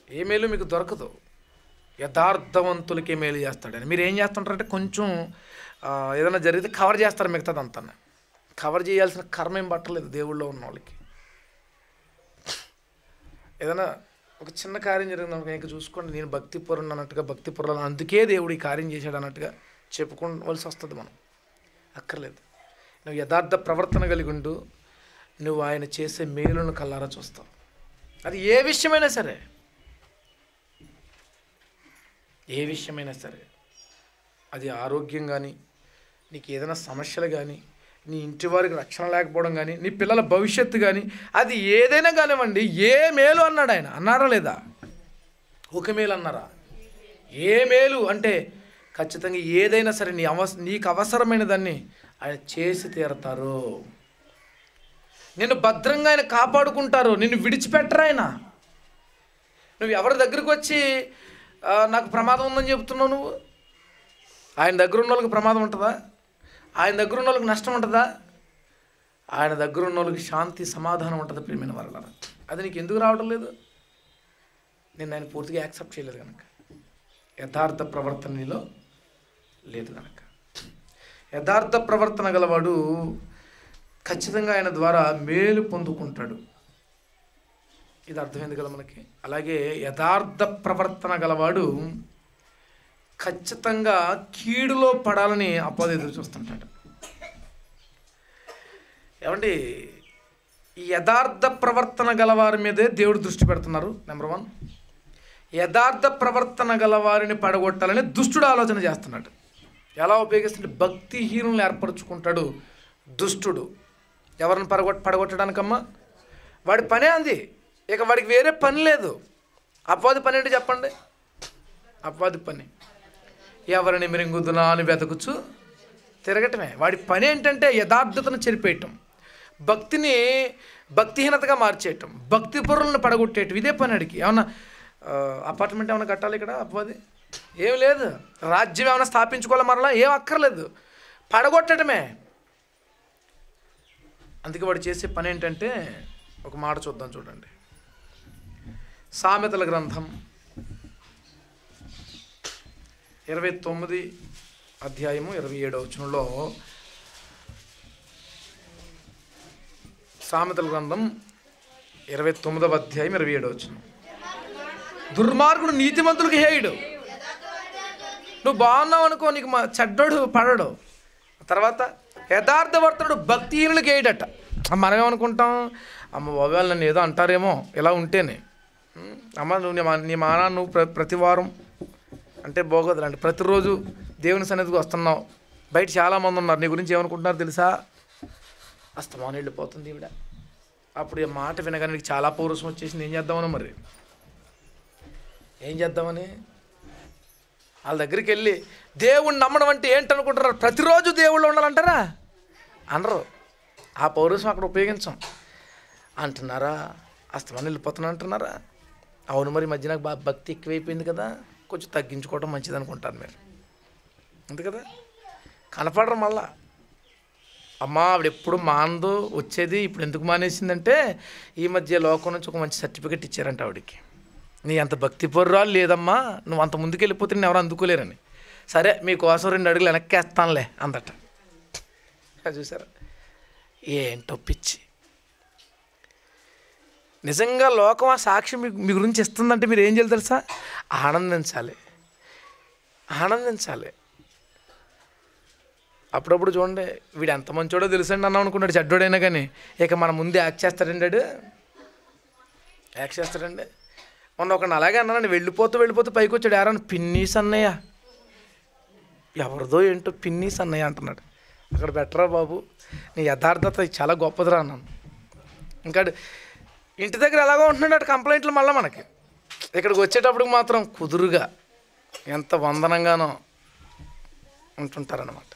ఏ మేలు మీకు దొరకదు యథార్థవంతులకే మేలు చేస్తాడని మీరు ఏం చేస్తుంటారంటే కొంచెం ఆ, ఏదైనా జరిగితే కవర్ చేస్తారు మిగతాదంతా కవర్ చేయాల్సిన కర్మ ఏం పట్టలేదు దేవుళ్ళో ఉన్న వాళ్ళకి ఏదైనా ఒక చిన్న కార్యం జరిగింది అనుకో ఇంకా చూసుకోండి నేను భక్తి పొరుడు అన్నట్టుగా భక్తి పొరలు అందుకే దేవుడు ఈ కార్యం చేశాడు అన్నట్టుగా చెప్పుకోవలసి వస్తుంది మనం అక్కర్లేదు నువ్వు యథార్థ ప్రవర్తన కలిగి ఉండు నువ్వు ఆయన చేసే మేలును కల్లారా చూస్తావు అది ఏ విషయమైనా సరే ఏ విషయమైనా సరే అది ఆరోగ్యం కానీ నీకు ఏదైనా సమస్యలు కానీ నీ ఇంటి వారికి రక్షణ లేకపోవడం కానీ నీ పిల్లల భవిష్యత్తు కానీ అది ఏదైనా కానివ్వండి ఏ మేలు అన్నాడు ఆయన అన్నారా లేదా ఒక మేలు అన్నారా ఏ మేలు అంటే ఖచ్చితంగా ఏదైనా సరే నీ అవస నీకు అవసరమైన దాన్ని ఆయన చేసి తీరతారు నిన్ను భద్రంగా ఆయన కాపాడుకుంటారు నిన్ను విడిచిపెట్టరు ఆయన నువ్వు ఎవరి దగ్గరికి వచ్చి "ఆ, నాకు ప్రమాదం ఉందని చెప్తున్నావు నువ్వు ఆయన దగ్గర ఉన్న వాళ్ళకి ప్రమాదం ఉంటుందా ఆయన దగ్గర ఉన్న వాళ్ళకి నష్టం ఉంటుందా ఆయన దగ్గర ఉన్న వాళ్ళకి శాంతి సమాధానం ఉంటుంది ప్రేమైన వాళ్ళ అది నీకు ఎందుకు రావడం లేదు నేను ఆయన పూర్తిగా యాక్సెప్ట్ చేయలేదు కనుక యథార్థ ప్రవర్తన నీలో లేదు కనుక యథార్థ ప్రవర్తన గలవాడు ఖచ్చితంగా ఆయన ద్వారా మేలు పొందుకుంటాడు ఇది అర్థమైంది కదా మనకి అలాగే యథార్థ ప్రవర్తన గలవాడు ఖచ్చితంగా కీడులో పడాలని అపోది ఎదురు చూస్తుంటాడు ఏమండి ఈ యథార్థ ప్రవర్తన గలవారి మీదే దేవుడు దృష్టి పెడుతున్నారు నెంబర్ వన్ యథార్థ ప్రవర్తన గలవారిని పడగొట్టాలని దుష్టుడు ఆలోచన చేస్తున్నాడు ఎలా ఉపయోగిస్తుంటే భక్తిహీనులను ఏర్పరచుకుంటాడు దుష్టుడు ఎవరిని పడగొట్ పడగొట్టడానికమ్మా వాడి పనే అంది ఇక వాడికి వేరే పని లేదు అపవాది పని ఏంటి చెప్పండి అపవాది పని ఎవరిని మిరింగుదునా అని వెతకుచు తిరగటమే వాడి పని ఏంటంటే యథార్థతను చెరిపేయటం భక్తిని భక్తిహీనతగా మార్చేయటం భక్తి పొరులను పడగొట్టేయటం ఇదే పని అడిగి ఏమన్నా ఆ, అపార్ట్మెంట్ ఏమైనా కట్టాలి ఇక్కడ అపవాది ఏం లేదు రాజ్యం ఏమైనా స్థాపించుకోవాలి మరలా ఏం అక్కర్లేదు పడగొట్టడమే అందుకే వాడు చేసే పని ఏంటంటే ఒక మాట చూద్దాం చూడండి సామెతల గ్రంథం ఇరవై తొమ్మిది అధ్యాయము ఇరవై ఏడవ వచనంలో సామెతల గ్రంథం ఇరవై తొమ్మిదవ అధ్యాయం ఇరవై ఏడవ వచనం దుర్మార్గుడు నీతిమంతులకు హేయుడు నువ్వు బాగున్నావు అనుకో నీకు మా చెడ్డోడు పడడు తర్వాత యథార్థవర్తనుడు భక్తిహీనులకు వేయడట మనం ఏమనుకుంటాం అమ్మ బాబాయ్ నన్ను ఏదో అంటారేమో ఇలా ఉంటేనే ఉం? అమ్మ నువ్వు నీ మా నీ మానా నువ్వు ప్ర ప్రతి వారం అంటే బాగోదులండి ప్రతిరోజు దేవుని సన్నిధికి వస్తున్నావు బయట చాలామంది ఉన్నారు నీ గురించి ఏమనుకుంటున్నారు తెలుసా అస్తమానం వెళ్ళిపోతుంది ఈవిడ అప్పుడు ఈ మాట వినగానే నీకు చాలా పౌరుషం వచ్చేసింది ఏం చేద్దామని మరి ఏం చేద్దామని వాళ్ళ దగ్గరికి వెళ్ళి దేవుణ్ణి నమ్మడం అంటే ఏంటనుకుంటారు ప్రతిరోజు దేవుళ్ళు ఉండాలంటారా అనరు ఆ పౌరుషం అక్కడ ఉపయోగించం అంటున్నారా అస్తమానం వెళ్ళిపోతున్నా అంటున్నారా అవును మరి ఈ మధ్య నాకు బాగా భక్తి ఎక్కువైపోయింది కదా కొంచెం తగ్గించుకోవడం మంచిది అనుకుంటాను మీరు అంతే కదా కనపడరు మళ్ళా అమ్మా ఆవిడ ఎప్పుడు మాందో వచ్చేది ఇప్పుడు ఎందుకు మానేసిందంటే ఈ మధ్య లోకం నుంచి ఒక మంచి సర్టిఫికెట్ ఇచ్చారంట ఆవిడకి నీ అంత భక్తి పొర్రాలు లేదమ్మా నువ్వు అంత ముందుకు వెళ్ళిపోతే నేను ఎవరు అందుకోలేరని సరే మీకోసం రెండు అడుగులు వెనక్కేస్తానులే అందట అది చూసారా ఏంటో పిచ్చి నిజంగా లోకం ఆ సాక్ష్యం మీ మీ గురించి ఇస్తుందంటే మీరు ఏం చేయాలి తెలుసా ఆనందించాలి ఆనందించాలి అప్పుడప్పుడు చూడండి వీడు ఎంత మంచోడో తెలుసండి అన్నాం అనుకున్నాడు చెడ్డోడైనా కానీ ఇక మన ముందు యాక్ట్ చేస్తాడండి వాడు యాక్ట్ చేస్తాడండి మొన్న ఒకడిని అలాగే అన్నానండి వెళ్ళిపోతూ వెళ్ళిపోతూ పైకి వచ్చాడు ఎవరన్నా పిన్నీస్ అన్నయ్య ఎవరిదో ఏంటో పిన్నీస్ అన్నయ్య అంటున్నాడు అక్కడ బెటరా బాబు నీ యథార్థత చాలా గొప్పదిరా అన్నాను ఇంకా ఆడు ఇంటి దగ్గర ఎలాగో ఉంటున్నాడు అటు కంప్లైంట్లు మళ్ళీ మనకి ఇక్కడికి వచ్చేటప్పుడు మాత్రం కుదురుగా ఎంత వందనంగానో ఉంటుంటారనమాట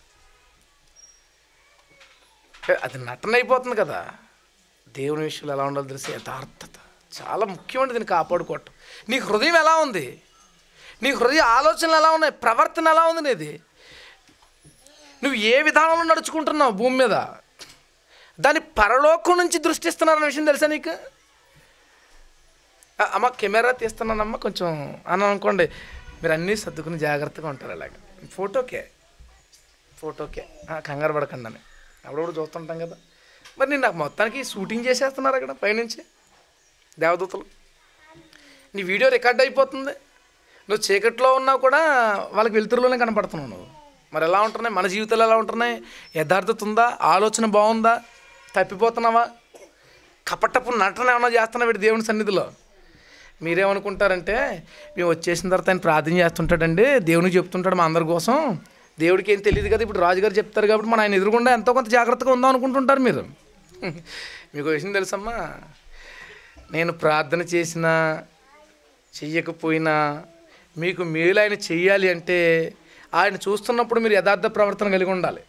అది నటన అయిపోతుంది కదా దేవుని విషయంలో ఎలా ఉండాలో తెలిసి యథార్థత చాలా ముఖ్యమైనది దీన్ని కాపాడుకోవటం నీ హృదయం ఎలా ఉంది నీ హృదయ ఆలోచనలు ఎలా ఉన్నాయి ప్రవర్తన ఎలా ఉంది నీది నువ్వు ఏ విధానంలో నడుచుకుంటున్నావు భూమి మీద దాని పరలోకం నుంచి దృష్టిస్తున్నారన్న విషయం తెలుసా నీకు "ఆ, అమ్మ కెమెరా తీస్తున్నానమ్మా కొంచెం అని అనుకోండి మీరు అన్నీ సర్దుకుని జాగ్రత్తగా ఉంటారు అలాగ ఫోటోకే ఫోటోకే ఆ, కంగారు పడకండి అని అప్పుడప్పుడు చూస్తుంటాం కదా మరి నేను నాకు మొత్తానికి షూటింగ్ చేసేస్తున్నారు అక్కడ పైనుంచి దేవదూతలు నీ వీడియో రికార్డ్ అయిపోతుంది నువ్వు చీకట్లో ఉన్నా కూడా వాళ్ళకి వెలుతురులోనే కనపడుతున్నావు నువ్వు మరి ఎలా ఉంటున్నాయి మన జీవితాలు ఎలా ఉంటున్నాయి యథార్థత ఉందా ఆలోచన బాగుందా తప్పిపోతున్నావా కపటపు నటన ఏమన్నా చేస్తున్నావు వీడి దేవుని సన్నిధిలో మీరేమనుకుంటారంటే మేము వచ్చేసిన తర్వాత ఆయన ప్రార్థన చేస్తుంటాడండి దేవునికి చెప్తుంటాడు మా అందరి కోసం దేవుడికి ఏం తెలియదు కదా ఇప్పుడు రాజుగారు చెప్తారు కాబట్టి మన ఆయన ఎదురుగుండా ఎంతో కొంత జాగ్రత్తగా ఉందాం అనుకుంటుంటారు మీరు మీకు ఒక విషయం తెలుసమ్మా నేను ప్రార్థన చేసినా చెయ్యకపోయినా మీకు మేలు ఆయన చెయ్యాలి అంటే ఆయన చూస్తున్నప్పుడు మీరు యథార్థ ప్రవర్తన కలిగి ఉండాలి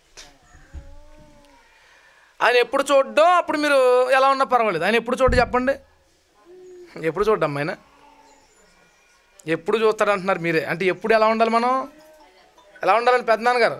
ఆయన ఎప్పుడు చూడ్డో అప్పుడు మీరు ఎలా ఉన్నా పర్వాలేదు ఆయన ఎప్పుడు చూడ చెప్పండి ఎప్పుడు చూడ్డం ఆయన ఎప్పుడు చూస్తాడు అంటున్నారు మీరే అంటే ఎప్పుడు ఎలా ఉండాలి మనం ఎలా ఉండాలని పెద్దనాన్న గారు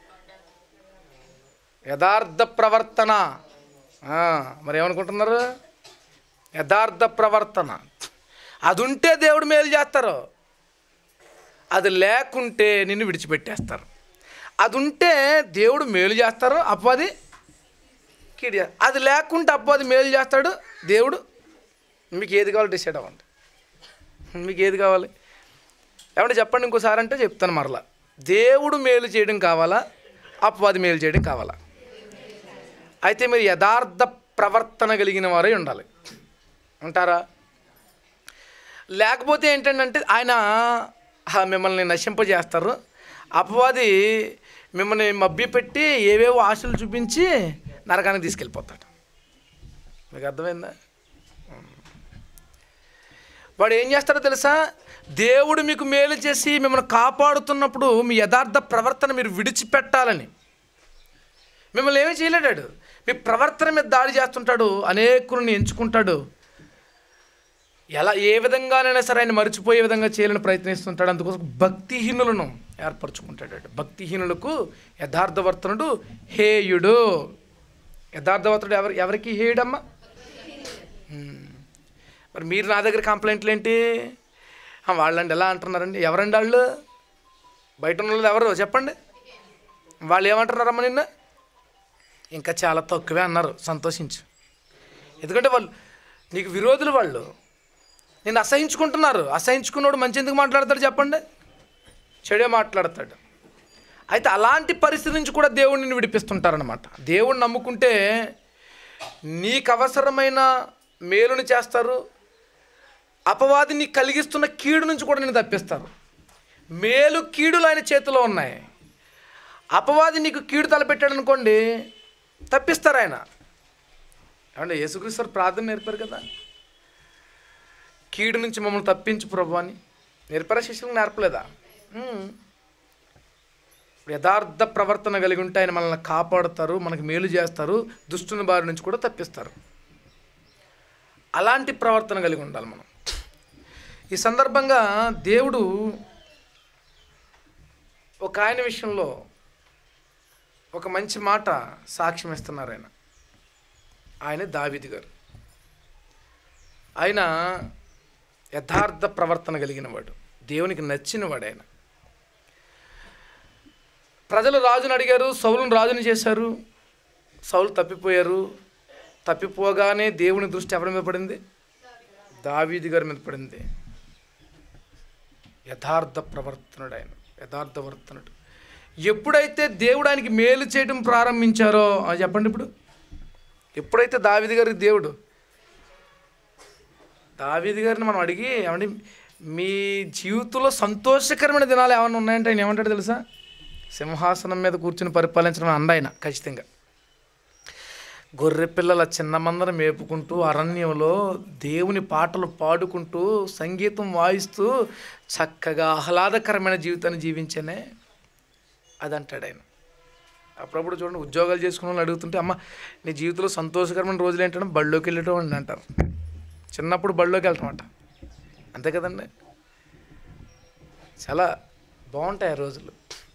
యథార్థ ప్రవర్తన ఆ, మరి ఏమనుకుంటున్నారు యథార్థ ప్రవర్తన అది ఉంటే దేవుడు మేలు చేస్తారు అది లేకుంటే నిన్ను విడిచిపెట్టేస్తారు అది ఉంటే దేవుడు మేలు చేస్తారు అప్పది కీడి చేస్తారు. అది లేకుంటే అప్పది మేలు చేస్తాడు దేవుడు మీకు ఏది కావాలో డిసైడ్ అవ్వండి మీకు ఏది కావాలి ఏమంటే చెప్పండి ఇంకోసారి అంటే చెప్తాను మరలా దేవుడు మేలు చేయడం కావాలా అపవాది మేలు చేయడం కావాలా అయితే మీరు యథార్థ ప్రవర్తన కలిగిన వారై ఉండాలి ఉంటారా లేకపోతే ఏంటంటే ఆయన ఆ, మిమ్మల్ని నశింపజేస్తారు అపవాది మిమ్మల్ని మభ్యపెట్టి ఏవేవో ఆశలు చూపించి నరకానికి తీసుకెళ్ళిపోతాడు మీకు అర్థమైందా వాడు ఏం చేస్తాడో తెలుసా దేవుడు మీకు మేలు చేసి మిమ్మల్ని కాపాడుతున్నప్పుడు మీ యథార్థ ప్రవర్తన మీరు విడిచిపెట్టాలని మిమ్మల్ని ఏమీ చేయలేడాడు మీ ప్రవర్తన మీద దాడి చేస్తుంటాడు అనేకులను ఎంచుకుంటాడు ఎలా ఏ విధంగానైనా సరే ఆయన మర్చిపోయే విధంగా చేయాలని ప్రయత్నిస్తుంటాడు అందుకోసం భక్తిహీనులను ఏర్పరచుకుంటాడు భక్తిహీనులకు యథార్థవర్తనుడు హేయుడు యథార్థవర్తనుడు ఎవరి ఎవరికి హేయుడమ్మా హ్మ్. మరి మీరు నా దగ్గర కంప్లైంట్లు ఏంటి ఆ, వాళ్ళండి ఎలా అంటున్నారండి ఎవరండి వాళ్ళు బయట ఉన్న వాళ్ళు ఎవరు చెప్పండి వాళ్ళు ఏమంటున్నారమ్మా నిన్న ఇంకా చాలా తక్కువే అన్నారు సంతోషించు ఎందుకంటే వాళ్ళు నీకు విరోధులు వాళ్ళు నేను అసహించుకుంటున్నారు అసహించుకున్నోడు మంచి ఎందుకు మాట్లాడతాడు చెప్పండి చెడే మాట్లాడతాడు అయితే అలాంటి పరిస్థితి నుంచి కూడా దేవుడిని విడిపిస్తుంటారనమాట దేవుడిని నమ్ముకుంటే నీకు అవసరమైన మేలుని చేస్తారు అపవాది నీకు కలిగిస్తున్న కీడు నుంచి కూడా నేను తప్పిస్తారు మేలు కీడులు ఆయన చేతిలో ఉన్నాయి అపవాది నీకు కీడు తలపెట్టాడు అనుకోండి తప్పిస్తారు ఆయన ఏమంటే యేసుక్రీస్తు ప్రార్థన నేర్పారు కదా కీడు నుంచి మమ్మల్ని తప్పించు ప్రభు అని నేర్పారా శిష్యులకు నేర్పలేదా ఉమ్. యథార్థ ప్రవర్తన కలిగి ఉంటే ఆయన మనల్ని కాపాడుతారు మనకు మేలు చేస్తారు దుష్టుని బారి నుంచి కూడా తప్పిస్తారు అలాంటి ప్రవర్తన కలిగి ఉండాలి మనం ఈ సందర్భంగా దేవుడు ఒక ఆయన విషయంలో ఒక మంచి మాట సాక్ష్యం ఇస్తున్నారు ఆయన ఆయన దావిది గారు ఆయన యథార్థ ప్రవర్తన కలిగిన వాడు దేవునికి నచ్చిన వాడు ఆయన ప్రజలు రాజుని అడిగారు సౌలును రాజుని చేశారు సౌలు తప్పిపోయారు తప్పిపోగానే దేవుని దృష్టి ఎవరి మీద పడింది దావీది గారి మీద పడింది యథార్థ ప్రవర్తనుడు ఆయన యథార్థవర్తనుడు ఎప్పుడైతే దేవుడు ఆయనకి మేలు చేయడం ప్రారంభించారో ఆ చెప్పండి ఇప్పుడు ఎప్పుడైతే దావిది గారికి దేవుడు దావీది గారిని మనం అడిగి ఏమండి మీ జీవితంలో సంతోషకరమైన దినాలు ఏమైనా ఉన్నాయంటే ఆయన ఏమంటాడు తెలుసా సింహాసనం మీద కూర్చుని పరిపాలించడం అండ ఆయన ఖచ్చితంగా గొర్రె పిల్లల చిన్న మందను మేపుకుంటూ అరణ్యంలో దేవుని పాటలు పాడుకుంటూ సంగీతం వాయిస్తూ చక్కగా ఆహ్లాదకరమైన జీవితాన్ని జీవించనే అది అంటాడు ఆయన అప్పుడప్పుడు చూడండి ఉద్యోగాలు చేసుకున్న వాళ్ళు అడుగుతుంటే అమ్మ నీ జీవితంలో సంతోషకరమైన రోజులు ఏంటంటే బళ్ళోకి వెళ్ళటం అని అంటారు చిన్నప్పుడు బళ్ళోకి వెళ్తాం అంట అంతే కదండి చాలా బాగుంటాయి ఆ రోజులు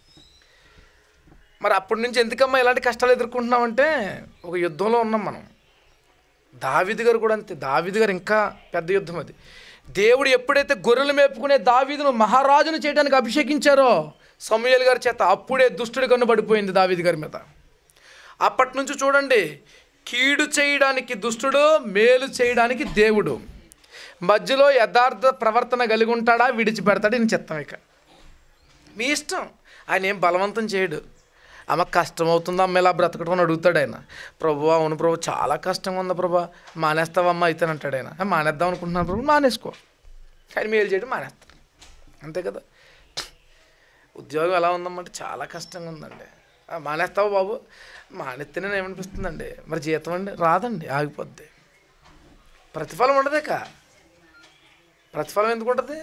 మరి అప్పటి నుంచి ఎందుకమ్మా ఇలాంటి కష్టాలు ఎదుర్కొంటున్నామంటే ఒక యుద్ధంలో ఉన్నాం మనం దావిది గారు కూడా అంతే దావిది గారు ఇంకా పెద్ద యుద్ధం అది దేవుడు ఎప్పుడైతే గొర్రెలు మేపుకునే దావీదును మహారాజును చేయడానికి అభిషేకించారో సమూయేలు గారి చేత అప్పుడే దుష్టుడి కన్ను పడిపోయింది దావీదు గారి మీద అప్పటి నుంచి చూడండి కీడు చేయడానికి దుష్టుడు మేలు చేయడానికి దేవుడు మధ్యలో యథార్థ ప్రవర్తన కలిగి ఉంటాడా విడిచిపెడతాడు నేను చెత్తం ఇక మీ ఇష్టం ఆయన ఏం బలవంతం చేయడు అమ్మ కష్టం అవుతుందా అమ్మ ఇలా బ్రతకడం అని అడుగుతాడు ఆయన ప్రభు అవును ప్రభు చాలా కష్టంగా ఉంది ప్రభు మానేస్తావమ్మా అయితే అంటాడు ఆయన "ఆ, మానేద్దాం అనుకుంటున్నాను ప్రభు మానేసుకో కానీ మేలు చేయడం మానేస్తారు అంతే కదా ఉద్యోగం ఎలా ఉందమ్మంటే చాలా కష్టంగా ఉందండి "ఆ, మానేస్తావా బాబు మానేస్తేనే ఏమనిపిస్తుందండి మరి జీతం అండి రాదండి ఆగిపోద్ది ప్రతిఫలం ఉండదేకా ప్రతిఫలం ఎందుకు ఉంటుంది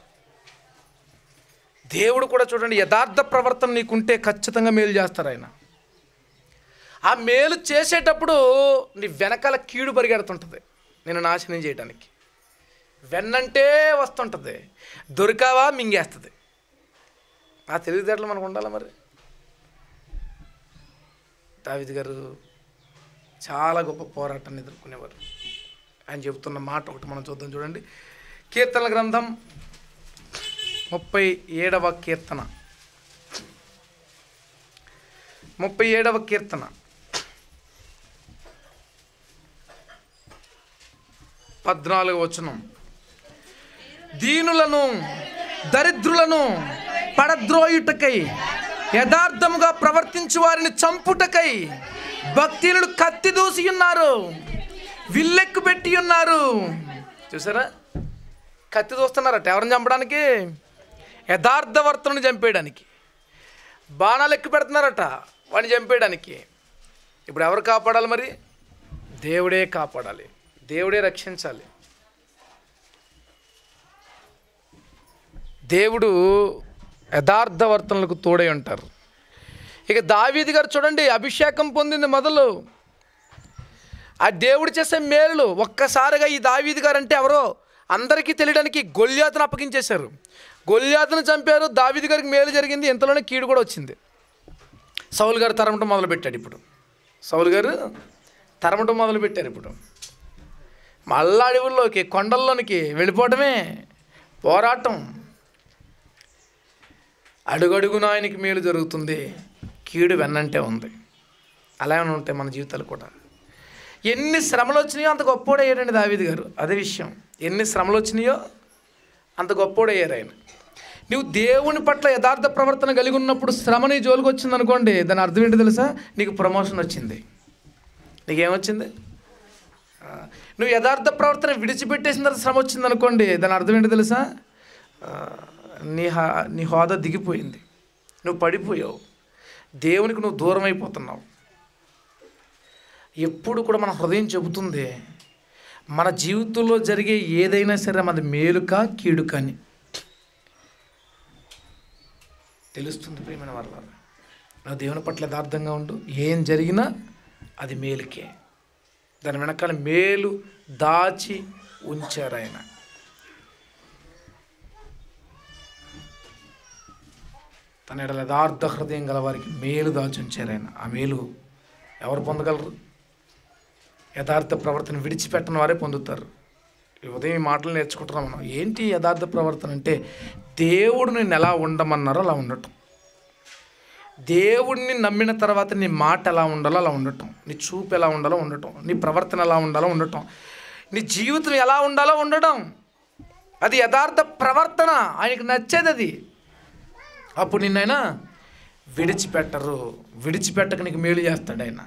దేవుడు కూడా చూడండి యథార్థ ప్రవర్తన నీకుంటే ఖచ్చితంగా మేలు చేస్తారు ఆయన ఆ మేలు చేసేటప్పుడు నీ వెనకాల కీడు పరిగెడుతుంటుంది నేను నాశనం చేయడానికి వెన్నంటే వస్తుంటుంది దొరికావా మింగేస్తుంది ఆ తెలివితేటలు మనకు ఉండాలి మరి దావిద్ గారు చాలా గొప్ప పోరాటాన్ని ఎదుర్కొనేవారు ఆయన చెబుతున్న మాట ఒకటి మనం చూద్దాం చూడండి కీర్తన గ్రంథం ముప్పై ఏడవ కీర్తన ముప్పై ఏడవ కీర్తన పద్నాలుగు వచనం దీనులను దరిద్రులను పడద్రోయుటకై యథార్థముగా ప్రవర్తించు వారిని చంపుటకై భక్తినుడు కత్తి దూసి ఉన్నారు విల్లెక్కు పెట్టి ఉన్నారు చూసారా కత్తి దూస్తున్నారట ఎవరిని చంపడానికి యథార్థవర్తను చంపేయడానికి బాణాలు ఎక్కువ పెడుతున్నారట వాడిని చంపేయడానికి ఇప్పుడు ఎవరు కాపాడాలి మరి దేవుడే కాపాడాలి దేవుడే రక్షించాలి దేవుడు యథార్థవర్తనలకు తోడై ఉంటారు ఇక దావీది గారు చూడండి అభిషేకం పొందింది మొదలు ఆ దేవుడు చేసే మేలు ఒక్కసారిగా ఈ దావీది గారు అంటే ఎవరో అందరికీ తెలియడానికి గొల్యాతను అప్పగించేశారు గొల్యాతను చంపారు దావీది గారికి మేలు జరిగింది ఇంతలోనే కీడు కూడా వచ్చింది సౌలు గారు తరమటం మొదలుపెట్టాడు ఇప్పుడు సౌలు గారు తరమటం మొదలుపెట్టారు ఇప్పుడు మళ్ళా అడవుల్లోకి కొండల్లోనికి వెళ్ళిపోవటమే పోరాటం అడుగడుగున ఆయనకి మేలు జరుగుతుంది కీడు వెన్నంటే ఉంది అలాగే ఉంటాయి మన జీవితాలు కూడా ఎన్ని శ్రమలు వచ్చినాయో అంత గొప్పోడయ్యాడండి దావీది గారు అదే విషయం ఎన్ని శ్రమలు వచ్చినాయో అంత గొప్పోడయ్యారు ఆయన నువ్వు దేవుని పట్ల యథార్థ ప్రవర్తన కలిగి ఉన్నప్పుడు శ్రమ నీ జోలికి వచ్చింది అనుకోండి దాని అర్థం ఏంటి తెలుసా నీకు ప్రమోషన్ వచ్చింది నీకేమొచ్చింది ఆ, నువ్వు యథార్థ ప్రవర్తన విడిచిపెట్టేసిన తర్వాత శ్రమ వచ్చింది అనుకోండి దాని అర్థం ఏంటి తెలుసా ఆ, నీ హా నీ హోదా దిగిపోయింది నువ్వు పడిపోయావు దేవునికి నువ్వు దూరం అయిపోతున్నావు ఎప్పుడు కూడా మన హృదయం చెబుతుంది మన జీవితంలో జరిగే ఏదైనా సరే మనది మేలుకా కీడు కానీ తెలుస్తుంది ప్రేమైన వాళ్ళ నువ్వు దేవుని పట్ల యథార్థంగా ఉండు ఏం జరిగినా అది మేలుకే దాని వెనకాల మేలు దాచి ఉంచారు ఆయన తన ఎడల యథార్థ హృదయం గల వారికి మేలు దాచి ఉంచారు ఆయన ఆ మేలు ఎవరు పొందగలరు యథార్థ ప్రవర్తన విడిచిపెట్టని వారే పొందుతారు ఈ ఉదయం ఈ మాటలు నేర్చుకుంటున్నాం మనం ఏంటి యథార్థ ప్రవర్తన అంటే దేవుడు నేను ఎలా ఉండమన్నారో అలా ఉండటం దేవుడిని నమ్మిన తర్వాత నీ మాట ఎలా ఉండాలో అలా ఉండటం నీ చూపు ఎలా ఉండాలో ఉండటం నీ ప్రవర్తన ఎలా ఉండాలో ఉండటం నీ జీవితం ఎలా ఉండాలో ఉండడం అది యథార్థ ప్రవర్తన ఆయనకు నచ్చేది అది అప్పుడు నిన్నైనా విడిచిపెట్టరు విడిచిపెట్టక నీకు మేలు చేస్తాడు ఆయన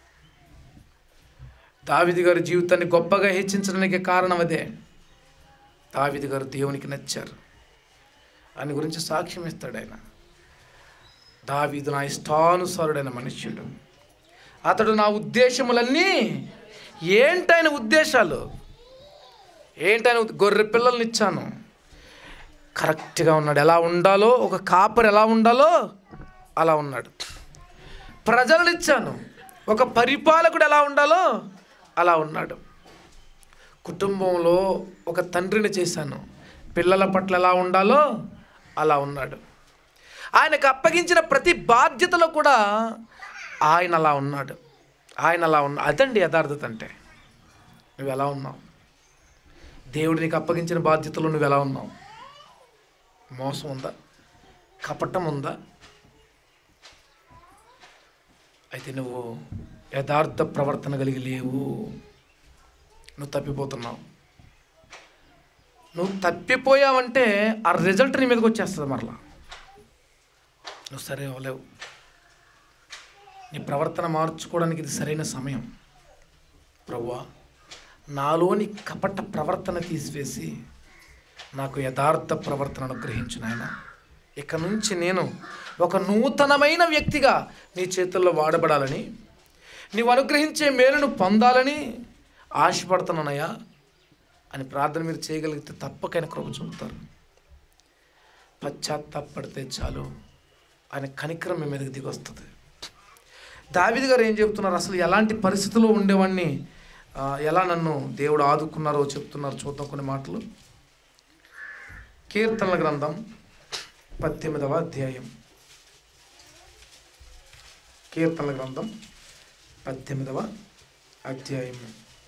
దావిది గారి జీవితాన్ని గొప్పగా హెచ్చించడానికి కారణం అదే దావిది గారు దేవునికి నచ్చారు ఆయన గురించి సాక్ష్యం ఇస్తాడు ఆయన దావీదు నా ఇష్టానుసారుడైన మనుష్యుడు అతడు నా ఉద్దేశములన్నీ ఏంటైన ఉద్దేశాలు ఏంటైన ఉద్- గొర్రె పిల్లల్ని ఇచ్చాను కరెక్ట్గా ఉన్నాడు ఎలా ఉండాలో ఒక కాపర్ ఎలా ఉండాలో అలా ఉన్నాడు ప్రజలను ఇచ్చాను ఒక పరిపాలకుడు ఎలా ఉండాలో అలా ఉన్నాడు కుటుంబంలో ఒక తండ్రిని చేశాను పిల్లల పట్ల ఎలా ఉండాలో అలా ఉన్నాడు ఆయనకు అప్పగించిన ప్రతి బాధ్యతలో కూడా ఆయన అలా ఉన్నాడు ఆయన అలా ఉన్నా అదండి యథార్థత అంటే నువ్వు ఎలా ఉన్నావు దేవుడు నీకు అప్పగించిన బాధ్యతలో నువ్వు ఎలా ఉన్నావు మోసం ఉందా కపటం ఉందా అయితే నువ్వు యథార్థ ప్రవర్తన కలిగి లేవు నువ్వు తప్పిపోతున్నావు నువ్వు తప్పిపోయావంటే ఆ రిజల్ట్ నీ మీదకి వచ్చేస్తుంది మరలా నువ్వు సరే అవ్వలేవు నీ ప్రవర్తన మార్చుకోవడానికి ఇది సరైన సమయం ప్రభువా నాలోని కపట ప్రవర్తన తీసివేసి నాకు యథార్థ ప్రవర్తన అనుగ్రహించు నాయన ఇక నుంచి నేను ఒక నూతనమైన వ్యక్తిగా నీ చేతుల్లో వాడబడాలని నీవు అనుగ్రహించే మేలును పొందాలని ఆశపడుతున్నానయ్యా అని ప్రార్థన మీరు చేయగలిగితే తప్పకైనా కృప చూపుతారు పశ్చాత్తాపడితే చాలు ఆయన కనికరం మీ మీదకి దిగి వస్తుంది దావిది గారు ఏం చెప్తున్నారు అసలు ఎలాంటి పరిస్థితుల్లో ఉండేవాడిని ఆ, ఎలా నన్ను దేవుడు ఆదుకున్నారో చెప్తున్నారు చూద్దాం కొన్ని మాటలు కీర్తనల గ్రంథం పద్దెనిమిదవ అధ్యాయం కీర్తనల గ్రంథం పద్దెనిమిదవ అధ్యాయం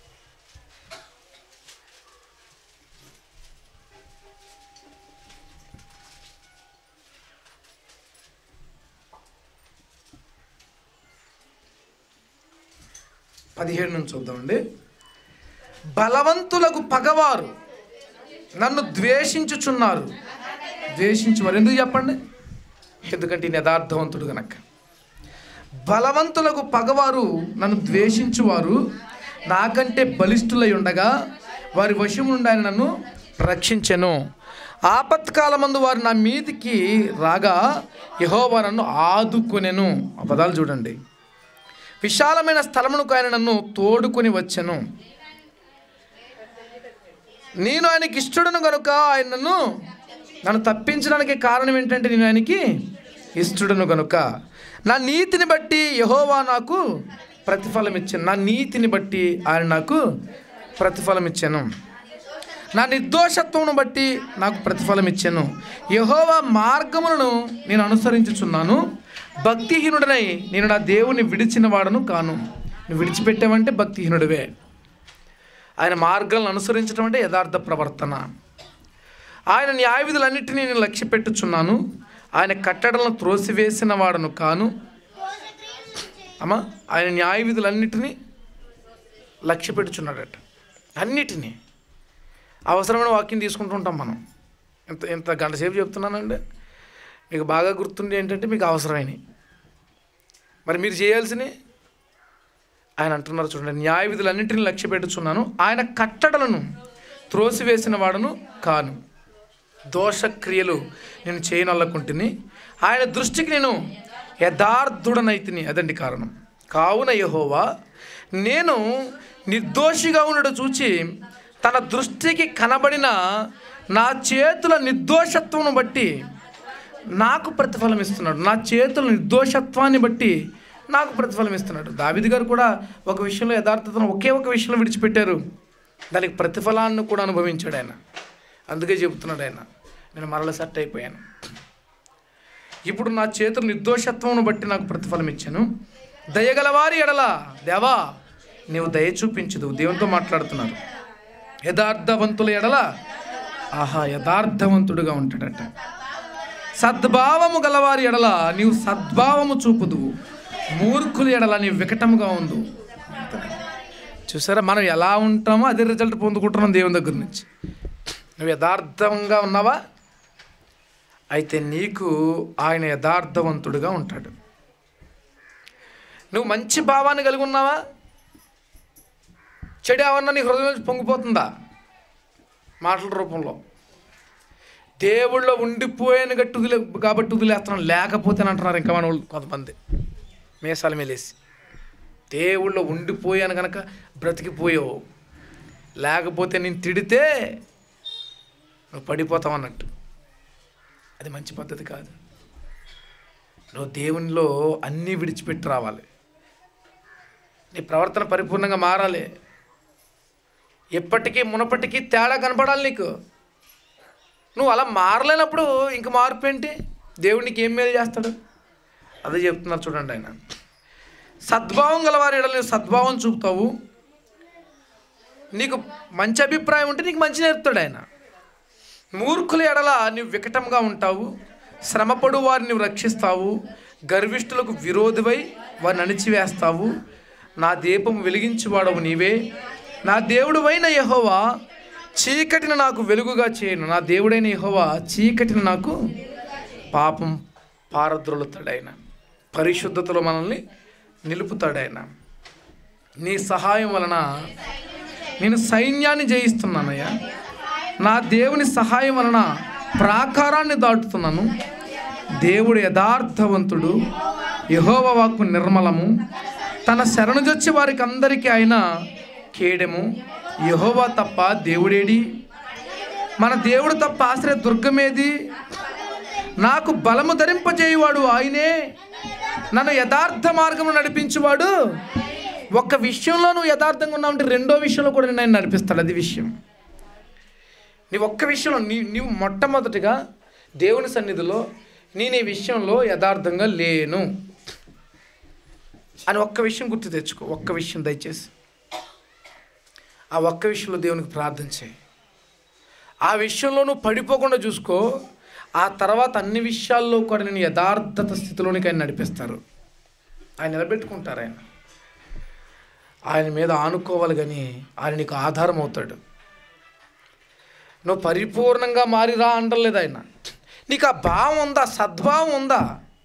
పదిహేడు నుంచి చూద్దామండి బలవంతులకు పగవారు నన్ను ద్వేషించుచున్నారు ద్వేషించువారు ఎందుకు చెప్పండి ఎందుకంటే ఈయన యథార్థవంతుడు గనక బలవంతులకు పగవారు నన్ను ద్వేషించువారు నాకంటే బలిష్ఠులై ఉండగా వారి వశము నుండి ఆయన నన్ను రక్షించెను ఆపత్కాలమందు వారు నా మీదికి రాగా యెహోవా నన్ను ఆదుకొనెను ఆ పదాలు చూడండి విశాలమైన స్థలమునకు ఆయన నన్ను తోడుకొని వచ్చెను నేను ఆయనకి ఇష్టడును కనుక ఆయన నన్ను నన్ను తప్పించడానికి కారణం ఏంటంటే నేను ఆయనకి ఇష్టడును కనుక నా నీతిని బట్టి యహోవా నాకు ప్రతిఫలం ఇచ్చాను నా నీతిని బట్టి ఆయన నాకు ప్రతిఫలం ఇచ్చాను నా నిర్దోషత్వమును బట్టి నాకు ప్రతిఫలం ఇచ్చాను యహోవా మార్గములను నేను అనుసరించుచున్నాను భక్తిహీనుడనై నేను నా దేవుని విడిచిన వాడను కాను నువ్వు విడిచిపెట్టావంటే భక్తిహీనుడివే ఆయన మార్గాలను అనుసరించడం అంటే యథార్థ ప్రవర్తన ఆయన న్యాయ విధులన్నింటినీ నేను లక్ష్య పెట్టుచున్నాను ఆయన కట్టడలను త్రోసివేసిన వాడను కాను అమ్మా ఆయన న్యాయ విధులన్నిటినీ లక్ష్య పెట్టుచున్నాడట అన్నిటినీ అవసరమైన వాక్యం తీసుకుంటూ ఉంటాం మనం ఇంత ఇంత గంట సేపు చెప్తున్నానండి మీకు బాగా గుర్తుండి ఏంటంటే మీకు అవసరమైనవి మరి మీరు చేయాల్సినవి ఆయన అంటున్నారు చూడండి న్యాయ విధులన్నింటినీ లక్ష్య పెట్టుచున్నాను ఆయన కట్టడలను త్రోసివేసిన వాడను కాను దోషక్రియలు నేను చేయనల్లకుంటుని ఆయన దృష్టికి నేను యథార్థుడనైతిని అదండి కారణం కావున యహోవా నేను నిర్దోషిగా ఉండడం చూచి తన దృష్టికి కనబడిన నా చేతుల నిర్దోషత్వం బట్టి నాకు ప్రతిఫలం ఇస్తున్నాడు నా చేతుల నిర్దోషత్వాన్ని బట్టి నాకు ప్రతిఫలం ఇస్తున్నాడు దావిది గారు కూడా ఒక విషయంలో యథార్థతను ఒకే ఒక విషయంలో విడిచిపెట్టారు దానికి ప్రతిఫలాన్ని కూడా అనుభవించాడు ఆయన అందుకే చెబుతున్నాడు ఆయన నేను మరల సెట్ అయిపోయాను ఇప్పుడు నా చేతుల నిర్దోషత్వమును బట్టి నాకు ప్రతిఫలం ఇచ్చాను దయగలవారి ఎడల దేవా నీవు దయ చూపించదు దేవునితో మాట్లాడుతున్నారు యథార్థవంతుల ఎడల ఆహా యథార్థవంతుడుగా ఉంటాడట సద్భావము గలవారి ఎడల నీవు సద్భావము చూపుదువు మూర్ఖుల ఎడల నీవు వికటముగా ఉండు చూసారా మనం ఎలా ఉంటామో అదే రిజల్ట్ పొందుకుంటున్నాం దేవుని దగ్గర నుంచి నువ్వు యథార్థంగా ఉన్నావా అయితే నీకు ఆయన యథార్థవంతుడుగా ఉంటాడు నువ్వు మంచి భావాన్ని కలిగి ఉన్నావా చెడు ఏమన్నా నీ హృదయం నుంచి పొంగిపోతుందా మాటల రూపంలో దేవుళ్ళో ఉండిపోయాను గట్టి వదిలే కాబట్టి వదిలేస్తున్నాను లేకపోతే అంటున్నారు ఇంకా మన వాళ్ళు కొంతమంది మీసాలు మేలేసి దేవుళ్ళో ఉండిపోయాను కనుక బ్రతికిపోయావు లేకపోతే నేను తిడితే నువ్వు పడిపోతావు అన్నట్టు అది మంచి పద్ధతి కాదు నువ్వు దేవునిలో అన్నీ విడిచిపెట్టి రావాలి నీ ప్రవర్తన పరిపూర్ణంగా మారాలి ఎప్పటికీ మునపటికీ తేడా కనపడాలి నీకు నువ్వు అలా మారలేనప్పుడు ఇంక మార్పు ఏంటి దేవుడు నీకు ఏం మేలు చేస్తాడు అదే చెప్తున్నారు చూడండి ఆయన సద్భావం గలవారి ఎడల నువ్వు సద్భావం చూపుతావు నీకు మంచి అభిప్రాయం ఉంటే నీకు మంచి నేర్పుతాడు ఆయన మూర్ఖుల ఎడల నీవు వికటంగా ఉంటావు శ్రమపడు వారిని నీవు రక్షిస్తావు గర్విష్ఠులకు విరోధివై వారిని అణిచివేస్తావు నా దీపం వెలిగించువాడవు నీవే నా దేవుడువైన యెహోవా చీకటిని నాకు వెలుగుగా చేయను నా దేవుడైన యెహోవా చీకటిని నాకు పాపం పారద్రోలుతాడాయన పరిశుద్ధతలో మనల్ని నిలుపుతాడాయన నీ సహాయం వలన నేను సైన్యాన్ని జయిస్తున్నానయ్యా నా దేవుని సహాయం వలన ప్రాకారాన్ని దాటుతున్నాను దేవుడు యథార్థవంతుడు యహోవ వాక్కు నిర్మలము తన శరణుజొచ్చి వారికి అందరికీ ఆయన కేడెము యహోవా తప్ప దేవుడేడి మన దేవుడు తప్ప ఆశ్రయ దుర్గమేది నాకు బలము ధరింపజేయువాడు ఆయనే నన్ను యథార్థ మార్గము నడిపించువాడు ఒక్క విషయంలో నువ్వు యథార్థంగా ఉన్నావంటే రెండో విషయంలో కూడా నేను నడిపిస్తాడు అది విషయం నీ ఒక్క విషయంలో నీ నీవు మొట్టమొదటిగా దేవుని సన్నిధిలో నేను ఈ విషయంలో యథార్థంగా లేను అని ఒక్క విషయం గుర్తు తెచ్చుకో ఒక్క విషయం దయచేసి ఆ ఒక్క విషయంలో దేవునికి ప్రార్థన చేయి ఆ విషయంలో నువ్వు పడిపోకుండా చూసుకో ఆ తర్వాత అన్ని విషయాల్లో కూడా నేను యథార్థత స్థితిలోనికి ఆయన నడిపిస్తారు ఆయన నిలబెట్టుకుంటారు ఆయన ఆయన మీద ఆనుకోవాలి కానీ ఆయన నీకు ఆధారం అవుతాడు నువ్వు పరిపూర్ణంగా మారిరా అంటలేదు ఆయన నీకు ఆ భావం ఉందా సద్భావం ఉందా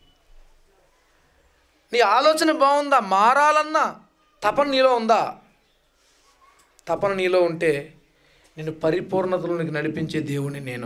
నీ ఆలోచన బాగుందా మారాలన్న తపన నీలో ఉందా తపన నీలో ఉంటే నేను పరిపూర్ణతలోనికి నడిపించే దేవుని నేను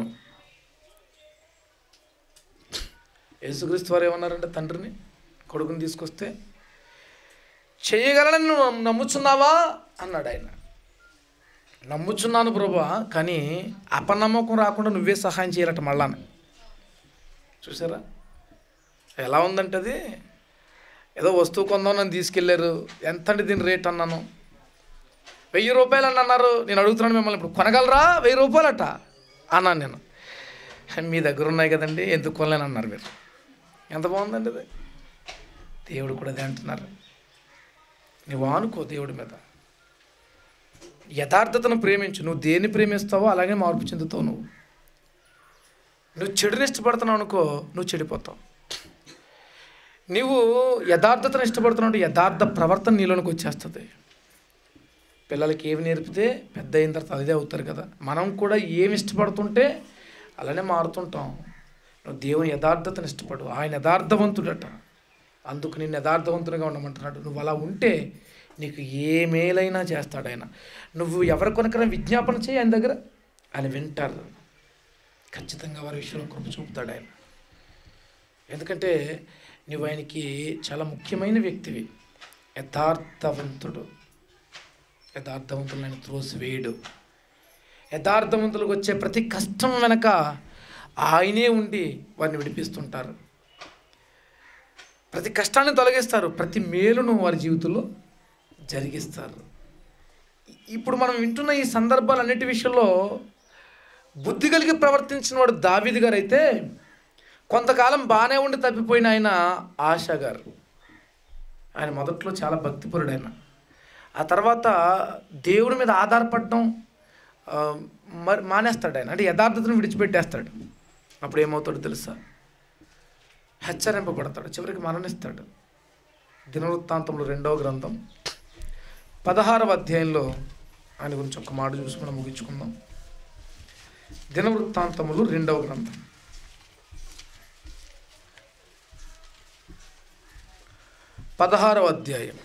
యేసుక్రీస్తు వారు ఏమన్నారంటే తండ్రిని కొడుకుని తీసుకొస్తే చేయగలనని నువ్వు నమ్ముచున్నావా అన్నాడు ఆయన నమ్ముచున్నాను ప్రభా కానీ అపనమ్మకం రాకుండా నువ్వే సహాయం చేయాలట మళ్ళాని చూసారా ఎలా ఉందంటే అది ఏదో వస్తువు కొందాం నన్ను తీసుకెళ్ళారు ఎంత అండి దీని రేట్ అన్నాను వెయ్యి రూపాయలు అని అన్నారు నేను అడుగుతున్నాను మిమ్మల్ని ఇప్పుడు కొనగలరా వెయ్యి రూపాయలట అన్నాను నేను మీ దగ్గర ఉన్నాయి కదండి ఎందుకు కొనలేను అన్నారు మీరు ఎంత బాగుందండి అది దేవుడు కూడా అదే అంటున్నారు నువ్వు ఆనుకో దేవుడి మీద యథార్థతను ప్రేమించు నువ్వు దేన్ని ప్రేమిస్తావో అలాగే మార్పు చెందుతావు నువ్వు నువ్వు చెడుని ఇష్టపడుతున్నావు అనుకో నువ్వు చెడిపోతావు నువ్వు యథార్థతను ఇష్టపడుతున్నావు అంటే యథార్థ ప్రవర్తన నీలోనికి వచ్చేస్తుంది పిల్లలకి ఏమి నేర్పితే పెద్ద అయిన తర్వాత అదే అవుతారు కదా మనం కూడా ఏమి ఇష్టపడుతుంటే అలానే మారుతుంటాం నువ్వు దేవుని యథార్థతను ఇష్టపడు ఆయన యథార్థవంతుడట అందుకు నేను యథార్థవంతుడిగా ఉండమంటున్నాడు నువ్వు అలా ఉంటే నీకు ఏ మేలైనా చేస్తాడు ఆయన నువ్వు ఎవరి కొనకైనా విజ్ఞాపన చేయి ఆయన దగ్గర ఆయన వింటారు ఖచ్చితంగా వారి విషయంలో కృప చూపుతాడు ఆయన ఎందుకంటే నువ్వు ఆయనకి చాలా ముఖ్యమైన వ్యక్తివి యథార్థవంతుడు యథార్థవంతులు ఆయన త్రోసివేయడు యథార్థవంతులకు వచ్చే ప్రతి కష్టం వెనక ఆయనే ఉండి వారిని విడిపిస్తుంటారు ప్రతి కష్టాన్ని తొలగిస్తారు ప్రతి మేలును వారి జీవితంలో జరిగిస్తారు ఇప్పుడు మనం వింటున్న ఈ సందర్భాలన్నిటి విషయంలో బుద్ధి కలిగి ప్రవర్తించిన వాడు దావీది గారు అయితే కొంతకాలం బాగానే ఉండి తప్పిపోయిన ఆయన ఆశా గారు ఆయన మొదట్లో చాలా భక్తిపరుడు ఆయన ఆ తర్వాత దేవుడి మీద ఆధారపడడం ఆ, మరి మానేస్తాడు ఆయన అంటే యథార్థతను విడిచిపెట్టేస్తాడు అప్పుడు ఏమవుతాడో తెలుసా హెచ్చరింపబడతాడు చివరికి మరణిస్తాడు దినవృత్తాంతంలో రెండవ గ్రంథం పదహారవ అధ్యాయంలో ఆయన గురించి ఒక మాట చూసి మనం ముగించుకుందాం దినవృత్తాంతములు రెండవ గ్రంథం పదహారవ అధ్యాయం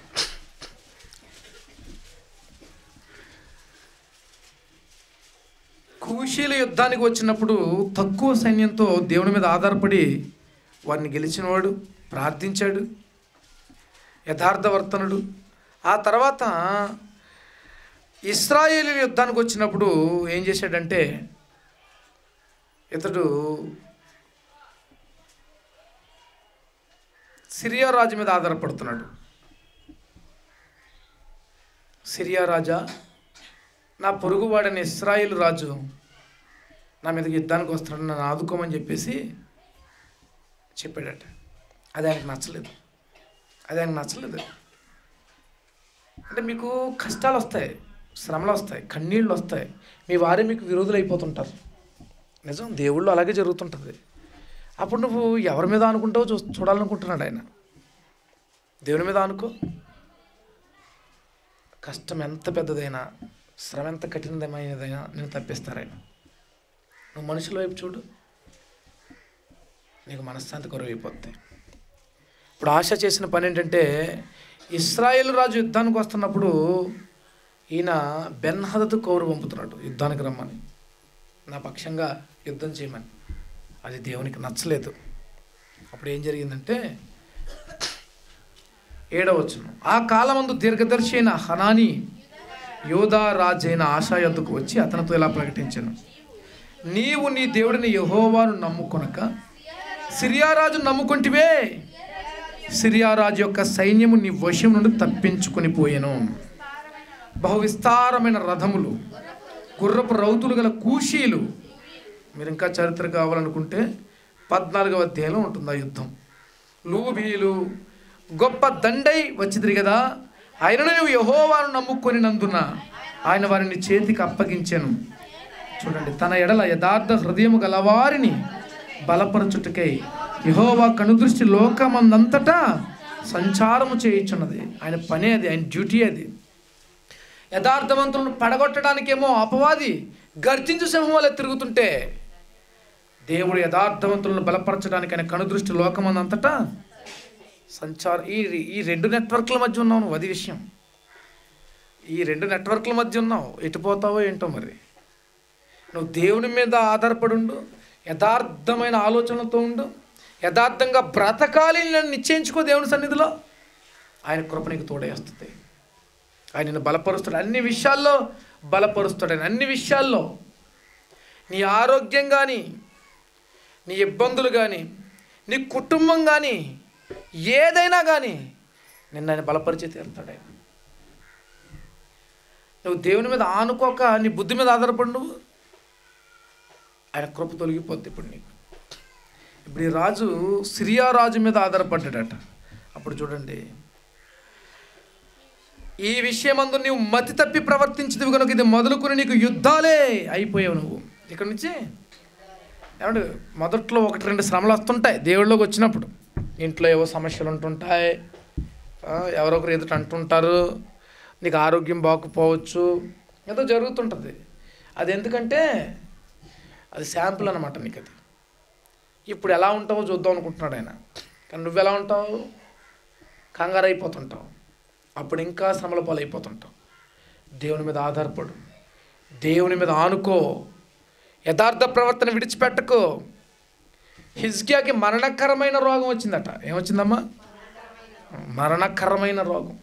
కూషీల యుద్ధానికి వచ్చినప్పుడు తక్కువ సైన్యంతో దేవుని మీద ఆధారపడి వారిని గెలిచినవాడు ప్రార్థించాడు యథార్థవర్తనుడు ఆ తర్వాత ఇస్రాయేలీ యుద్ధానికి వచ్చినప్పుడు ఏం చేశాడంటే ఇతడు సిరియా రాజు మీద ఆధారపడుతున్నాడు సిరియా రాజా నా పొరుగువాడని ఇస్రాయేల్ రాజు నా మీదకి యుద్ధానికి వస్తున్నాడు నన్ను ఆదుకోమని చెప్పేసి చెప్పాడట అది ఆయనకు నచ్చలేదు అది ఆయనకు నచ్చలేదు అంటే మీకు కష్టాలు వస్తాయి శ్రమలు వస్తాయి కన్నీళ్ళు వస్తాయి మీ వారే మీకు విరోధులు అయిపోతుంటారు నిజం దేవుళ్ళు అలాగే జరుగుతుంటుంది అప్పుడు నువ్వు ఎవరి మీద అనుకుంటావో చూ చూడాలనుకుంటున్నాడు ఆయన దేవుని మీద అనుకో కష్టం ఎంత పెద్దదైనా శ్రమ ఎంత కఠినమైనదైనా నేను తప్పిస్తారు ఆయన నువ్వు మనుషుల వైపు చూడు నీకు మనశ్శాంతి కొరవైపోద్ది ఇప్పుడు ఆశ చేసిన పని ఏంటంటే ఇస్రాయేల్ రాజు యుద్ధానికి వస్తున్నప్పుడు ఈయన బెన్హదతు కౌరు పంపుతున్నాడు యుద్ధానికి రమ్మని నా పక్షంగా యుద్ధం చేయమని అది దేవునికి నచ్చలేదు అప్పుడు ఏం జరిగిందంటే ఏడవచ్చును ఆ కాలమందు దీర్ఘదర్శి అయిన హనాని యోధా రాజైన ఆశా యొద్దకు వచ్చి అతనితో ఇలా ప్రకటించాను నీవు నీ దేవుడిని యహోవాను నమ్ముకొనక సిరియారాజు నమ్ముకుంటివే సిరియారాజు యొక్క సైన్యము నీ వశం నుండి తప్పించుకొని పోయెను బహు విస్తారమైన రథములు గుర్రపు రౌతులు గల కూషీలు మీరు ఇంకా చరిత్ర కావాలనుకుంటే పద్నాలుగవ అధ్యాయంలో ఉంటుంది ఆ యుద్ధం లూబీలు గొప్ప దండై వచ్చింది కదా ఆయనను నువ్వు యహోవాను నమ్ముకొని నందున ఆయన వారిని చేతికి అప్పగించాను చూడండి తన ఎడల యథార్థ హృదయము గలవారిని బలపరచుటకై యహోవా కనుదృష్టి లోకమందంతటా సంచారము చేయించున్నది ఆయన పనే అది ఆయన డ్యూటీ అది యథార్థవంతులను పడగొట్టడానికేమో అపవాది గర్జించు సింహం వల్ల తిరుగుతుంటే దేవుడు యథార్థవంతులను బలపరచడానికి ఆయన కనుదృష్టి లోకమందంతటా సంచార ఈ ఈ రెండు నెట్వర్క్ల మధ్య ఉన్నావు నువ్వు అది విషయం ఈ రెండు నెట్వర్క్ల మధ్య ఉన్నావు ఎటు పోతావో ఏంటో మరి నువ్వు దేవుని మీద ఆధారపడి ఉండు యథార్థమైన ఆలోచనలతో ఉండు యథార్థంగా బ్రతకాలి అని నన్ను నిశ్చయించుకో దేవుని సన్నిధిలో ఆయన కృప నీకు తోడేస్తుంది ఆయన నిన్ను బలపరుస్తాడు అన్ని విషయాల్లో బలపరుస్తాడు ఆయన అన్ని విషయాల్లో నీ ఆరోగ్యం కానీ నీ ఇబ్బందులు కానీ నీ కుటుంబం కానీ ఏదైనా కానీ నిన్న ఆయన బలపరిచే తీరుతాడు ఆయన నువ్వు దేవుని మీద ఆనుకోక నీ బుద్ధి మీద ఆధారపడి నువ్వు ఆయన కృప తొలగిపోద్ది ఇప్పుడు నీకు ఇప్పుడు ఈ రాజు సిరియా రాజు మీద ఆధారపడ్డాడట అప్పుడు చూడండి ఈ విషయమందు నీవు మతి తప్పి ప్రవర్తించదు కనుక ఇది మొదలుకొని నీకు యుద్ధాలే అయిపోయావు నువ్వు ఇక్కడ నుంచి ఏమంటే మొదట్లో ఒకటి రెండు శ్రమలు వస్తుంటాయి దేవుళ్ళలోకి వచ్చినప్పుడు ఇంట్లో ఏవో సమస్యలు ఉంటుంటాయి ఆ, ఎవరో ఒకరు ఎదుట అంటుంటారు నీకు ఆరోగ్యం బాగుపోవచ్చు ఏదో జరుగుతుంటుంది అది ఎందుకంటే అది శాంపుల్ అనమాట నీకు అది ఇప్పుడు ఎలా ఉంటావో చూద్దాం అనుకుంటున్నాడు ఆయన కానీ నువ్వు ఎలా ఉంటావు కంగారు అయిపోతుంటావు అప్పుడు ఇంకా శ్రమల పాలైపోతుంటావు దేవుని మీద ఆధారపడు దేవుని మీద ఆనుకో యథార్థ ప్రవర్తన విడిచిపెట్టకు హిజ్కియాకి మరణకరమైన రోగం వచ్చిందట ఏమొచ్చిందమ్మా మరణకరమైన రోగం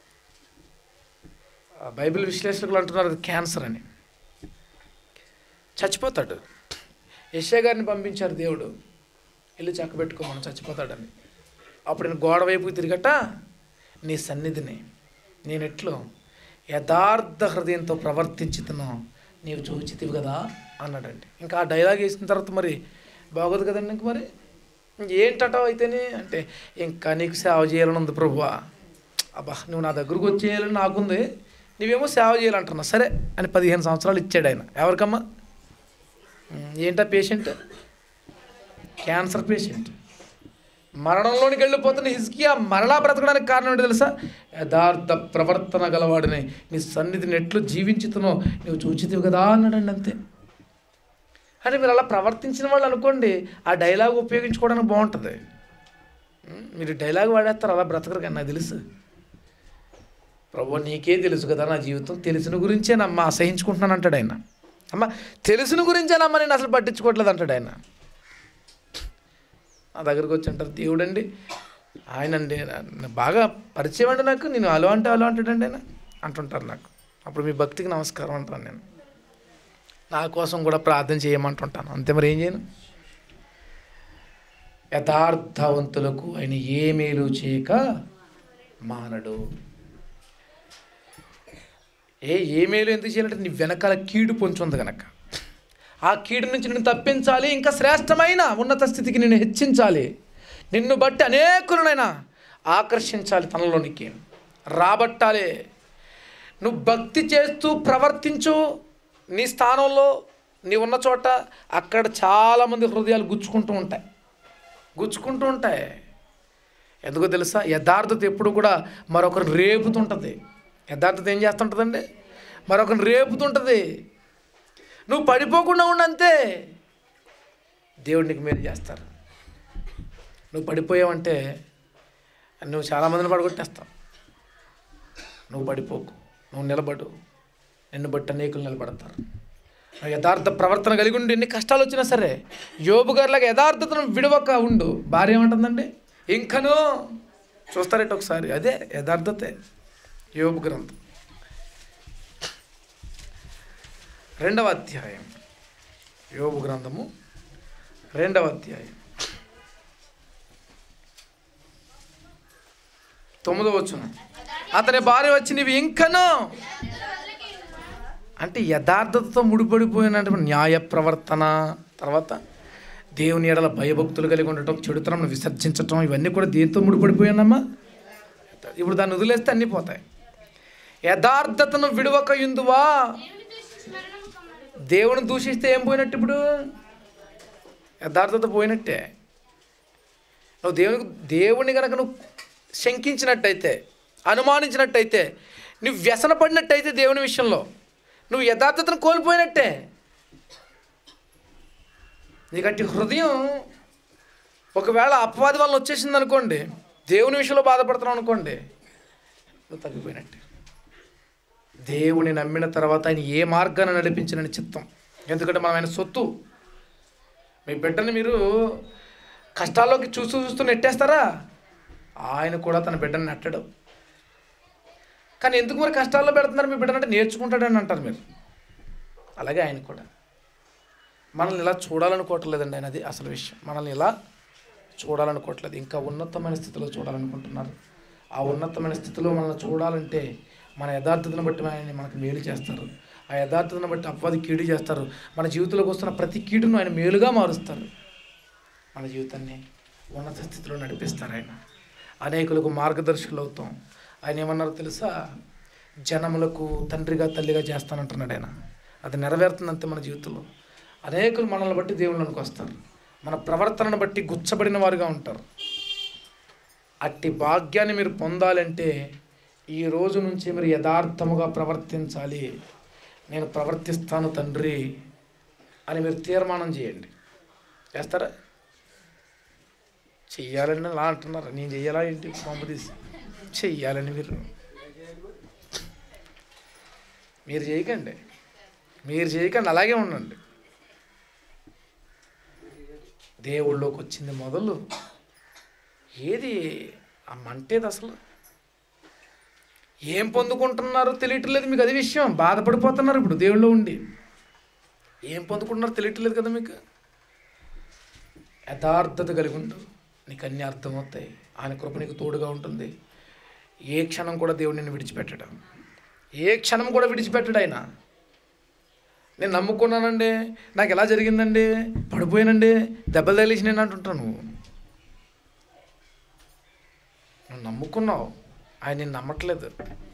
ఆ బైబిల్ విశ్లేషకులు అంటున్నారు అది క్యాన్సర్ అని చచ్చిపోతాడు యశ్యా గారిని పంపించారు దేవుడు వెళ్ళి చక్కబెట్టుకో మనం చచ్చిపోతాడని అప్పుడు నేను గోడ వైపు తిరిగట నీ సన్నిధిని నేను ఎట్లు యథార్థ హృదయంతో ప్రవర్తించుతున్నా నీవు చూచితివి కదా అన్నాడండి ఇంకా ఆ డైలాగ్ వేసిన తర్వాత మరి బాగోదు కదండి ఇంక మరి ఏంటటో అయితేనే అంటే ఇంకా నీకు సేవ చేయాలని ఉంది ప్రభువా అబ్బా నువ్వు నా దగ్గరకు వచ్చేయాలని నాకుంది నువ్వేమో సేవ చేయాలంటున్నా సరే అని పదిహేను సంవత్సరాలు ఇచ్చాడు ఆయన ఎవరికమ్మా ఉమ్, ఏంటా పేషెంట్ క్యాన్సర్ పేషెంట్ మరణంలోనికి వెళ్ళిపోతున్న హిజ్కియా మరలా బ్రతకడానికి కారణం ఏంటో తెలుసా యథార్థ ప్రవర్తన గలవాడిని నీ సన్నిధిని ఎట్లు జీవించుతునో నువ్వు చూచితివి కదా అన్నాడండి అంతే అంటే మీరు అలా ప్రవర్తించిన వాళ్ళు అనుకోండి ఆ డైలాగ్ ఉపయోగించుకోవడానికి బాగుంటుంది ఉమ్, మీరు డైలాగ్ వాడేస్తారు అలా బ్రతకరు కానీ నాకు తెలుసు ప్రభు నీకే తెలుసు కదా నా జీవితం తెలిసిన గురించే నమ్మ అసహించుకుంటున్నాను అంటాడు ఆయన అమ్మ తెలిసిన గురించేనమ్మ నేను అసలు పట్టించుకోవట్లేదు అంటాడు ఆయన నా దగ్గరకు వచ్చి అంటారు దేవుడండి ఆయనండి నా- బాగా పరిచయం అండి నాకు నేను అలో అంటే అలో అంటాడండి ఆయన అంటుంటారు నాకు అప్పుడు మీ భక్తికి నమస్కారం అంటాను నేను నా కోసం కూడా ప్రార్థన చేయమంటుంటాను అంతే మరి ఏం చేయను యథార్థవంతులకు ఆయన ఏ మేలు చేయక మానడు ఏ ఏ మేలు ఎందుకు చేయాలంటే నీ వెనకాల కీడు పొంచుంది గనక ఆ కీడు నుంచి నిన్ను తప్పించాలి ఇంకా శ్రేష్టమైన ఉన్నత స్థితికి నిన్ను హెచ్చించాలి నిన్ను బట్టి అనేకులనైనా ఆకర్షించాలి తనలోనికి రాబట్టాలి నువ్వు భక్తి చేస్తూ ప్రవర్తించు నీ స్థానంలో నీ ఉన్న చోట అక్కడ చాలామంది హృదయాలు గుచ్చుకుంటూ ఉంటాయి గుచ్చుకుంటూ ఉంటాయి ఎందుకో తెలుసా యథార్థత ఎప్పుడు కూడా మరొకరు రేపుతుంటుంది యథార్థత ఏం చేస్తుంటుందండి మరొకరిని రేపుతుంటుంది నువ్వు పడిపోకుండా ఉండంతే దేవుడు నీకు మేలు చేస్తారు నువ్వు పడిపోయావంటే నువ్వు చాలామందిని పడగొట్టేస్తావు నువ్వు పడిపోకు నువ్వు నిలబడు నిన్ను బట్టి అనేకులు నిలబడతారు నువ్వు యథార్థ ప్రవర్తన కలిగి ఉండి ఎన్ని కష్టాలు వచ్చినా సరే యోబు గారిలాగా యథార్థతను విడవక ఉండు భార్య ఏమంటుందండి ఇంకను చూస్తారట ఒకసారి అదే యథార్థతే యోబు గ్రంథం రెండవ అధ్యాయం యోబు గ్రంథము రెండవ అధ్యాయం తొమ్మిదో వచ్చును అతని భార్య వచ్చి నీవు ఇంకను అంటే యథార్థతతో ముడిపడిపోయినటువంటి న్యాయ ప్రవర్తన తర్వాత దేవుని ఎడల భయభక్తులు కలిగి ఉండటం చెడుతనం విసర్జించటం ఇవన్నీ కూడా దేంతో ముడిపడిపోయానమ్మా ఇప్పుడు దాన్ని వదిలేస్తే అన్నీ పోతాయి యథార్థతను విడవక ఇందువా దేవుని దూషిస్తే ఏం పోయినట్టు ఇప్పుడు యథార్థత పోయినట్టే నువ్వు దేవుని దేవుని కనుక నువ్వు శంకించినట్టయితే అనుమానించినట్టయితే నువ్వు వ్యసన పడినట్టయితే దేవుని విషయంలో నువ్వు యథార్థతను కోల్పోయినట్టే నీకంటే హృదయం ఒకవేళ అపవాది వల్ల వచ్చేసింది అనుకోండి దేవుని విషయంలో బాధపడుతున్నావు అనుకోండి నువ్వు తగ్గిపోయినట్టే దేవుని నమ్మిన తర్వాత ఆయన ఏ మార్గాన్ని నడిపించినని చిత్తం ఎందుకంటే మనం ఆయన సొత్తు మీ బిడ్డని మీరు కష్టాల్లోకి చూస్తూ చూస్తూ నెట్టేస్తారా ఆయన కూడా తన బిడ్డని నెట్టడు కానీ ఎందుకు మరి కష్టాల్లో పెడుతున్నారు మీ బిడ్డనంటే నేర్చుకుంటాడని అంటారు మీరు అలాగే ఆయన కూడా మనల్ని ఇలా చూడాలనుకోవట్లేదండి ఆయన అది అసలు విషయం మనల్ని ఇలా చూడాలనుకోవట్లేదు ఇంకా ఉన్నతమైన స్థితిలో చూడాలనుకుంటున్నారు ఆ ఉన్నతమైన స్థితిలో మనల్ని చూడాలంటే మన యథార్థతను బట్టి ఆయన మనకు మేలు చేస్తారు ఆ యథార్థతను బట్టి అపవాది కీడు చేస్తారు మన జీవితంలోకి వస్తున్న ప్రతి కీడును ఆయన మేలుగా మారుస్తారు మన జీవితాన్ని ఉన్నత స్థితిలో నడిపిస్తారు ఆయన అనేకులకు మార్గదర్శకులు అవుతాం ఆయన ఏమన్నారో తెలుసా జనములకు తండ్రిగా తల్లిగా చేస్తానంటున్నాడు ఆయన అది నెరవేరుతుందంతే మన జీవితంలో అనేకులు మనల్ని బట్టి దేవుళ్ళనికి వస్తారు మన ప్రవర్తనను బట్టి గుచ్చబడిన వారుగా ఉంటారు అట్టి భాగ్యాన్ని మీరు పొందాలంటే ఈ రోజు నుంచి మీరు యథార్థముగా ప్రవర్తించాలి నేను ప్రవర్తిస్తాను తండ్రి అని మీరు తీర్మానం చేయండి చేస్తారా చెయ్యాలని అలా అంటున్నారు నేను చెయ్యాలా ఏంటి పంపు తీసి చెయ్యాలని మీరు మీరు చేయకండి మీరు చేయకండి అలాగే ఉండండి దేవుళ్ళలోకి వచ్చింది మొదలు ఏది ఆ మంటేది అసలు ఏం పొందుకుంటున్నారో తెలియట్లేదు మీకు అది విషయం బాధపడిపోతున్నారు ఇప్పుడు దేవుళ్ళో ఉండి ఏం పొందుకుంటున్నారో తెలియట్లేదు కదా మీకు యథార్థత కలిగి ఉండు నీకు అన్నీ అర్థమవుతాయి ఆయన కృప నీకు తోడుగా ఉంటుంది ఏ క్షణం కూడా దేవుడు నిన్ను విడిచిపెట్టడం ఏ క్షణం కూడా విడిచిపెట్టడు ఆయన నేను నమ్ముకున్నానండి నాకు ఎలా జరిగిందండి పడిపోయానండి దెబ్బలు తగిలేసి నేను అంటుంటాను నువ్వు నువ్వు నమ్ముకున్నావు ఆయన నేను నమ్మట్లేదు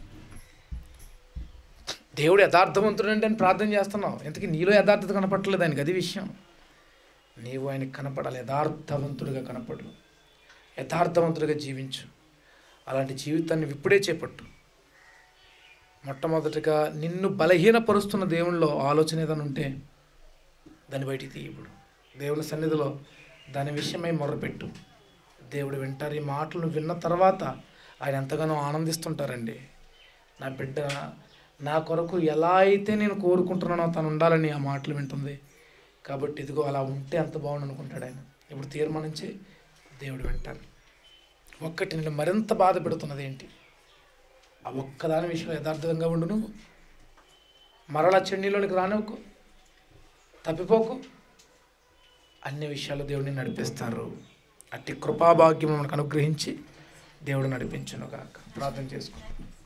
దేవుడు యథార్థవంతుడంటే అని ప్రార్థన చేస్తున్నావు ఇంతకీ నీలో యథార్థత కనపట్టలేదు ఆయనకి అది విషయం నీవు ఆయనకి కనపడాలి యథార్థవంతుడిగా కనపడు యథార్థవంతుడిగా జీవించు అలాంటి జీవితాన్ని ఇప్పుడే చేపట్టు మొట్టమొదటిగా నిన్ను బలహీనపరుస్తున్న దేవునిలో ఆలోచన ఏదైనా ఉంటే దాన్ని బయటికి తీయి ఇప్పుడు దేవుని సన్నిధిలో దాని విషయమై మొర్రపెట్టు దేవుడు వింటారు ఈ మాటలు విన్న తర్వాత ఆయన ఎంతగానో ఆనందిస్తుంటారండి నా బిడ్డ నా కొరకు ఎలా అయితే నేను కోరుకుంటున్నానో తను ఉండాలని ఆ మాటలు వింటుంది కాబట్టి ఇదిగో అలా ఉంటే అంత బాగుండు అనుకుంటాడు ఆయన ఇప్పుడు తీర్మానించి దేవుడు వింటారు ఒక్కటి నేను మరింత బాధ పెడుతున్నది ఏంటి ఆ ఒక్కదాని విషయంలో యథార్థంగా ఉండు నువ్వు మరలా చెన్నీలోనికి రానివ్వకు తప్పిపోకు అన్ని విషయాలు దేవుడిని నడిపిస్తారు అట్టి కృపాభాగ్యం మనకు అనుగ్రహించి దేవుడు నడిపించును గాక ప్రార్థన చేసుకుంటాం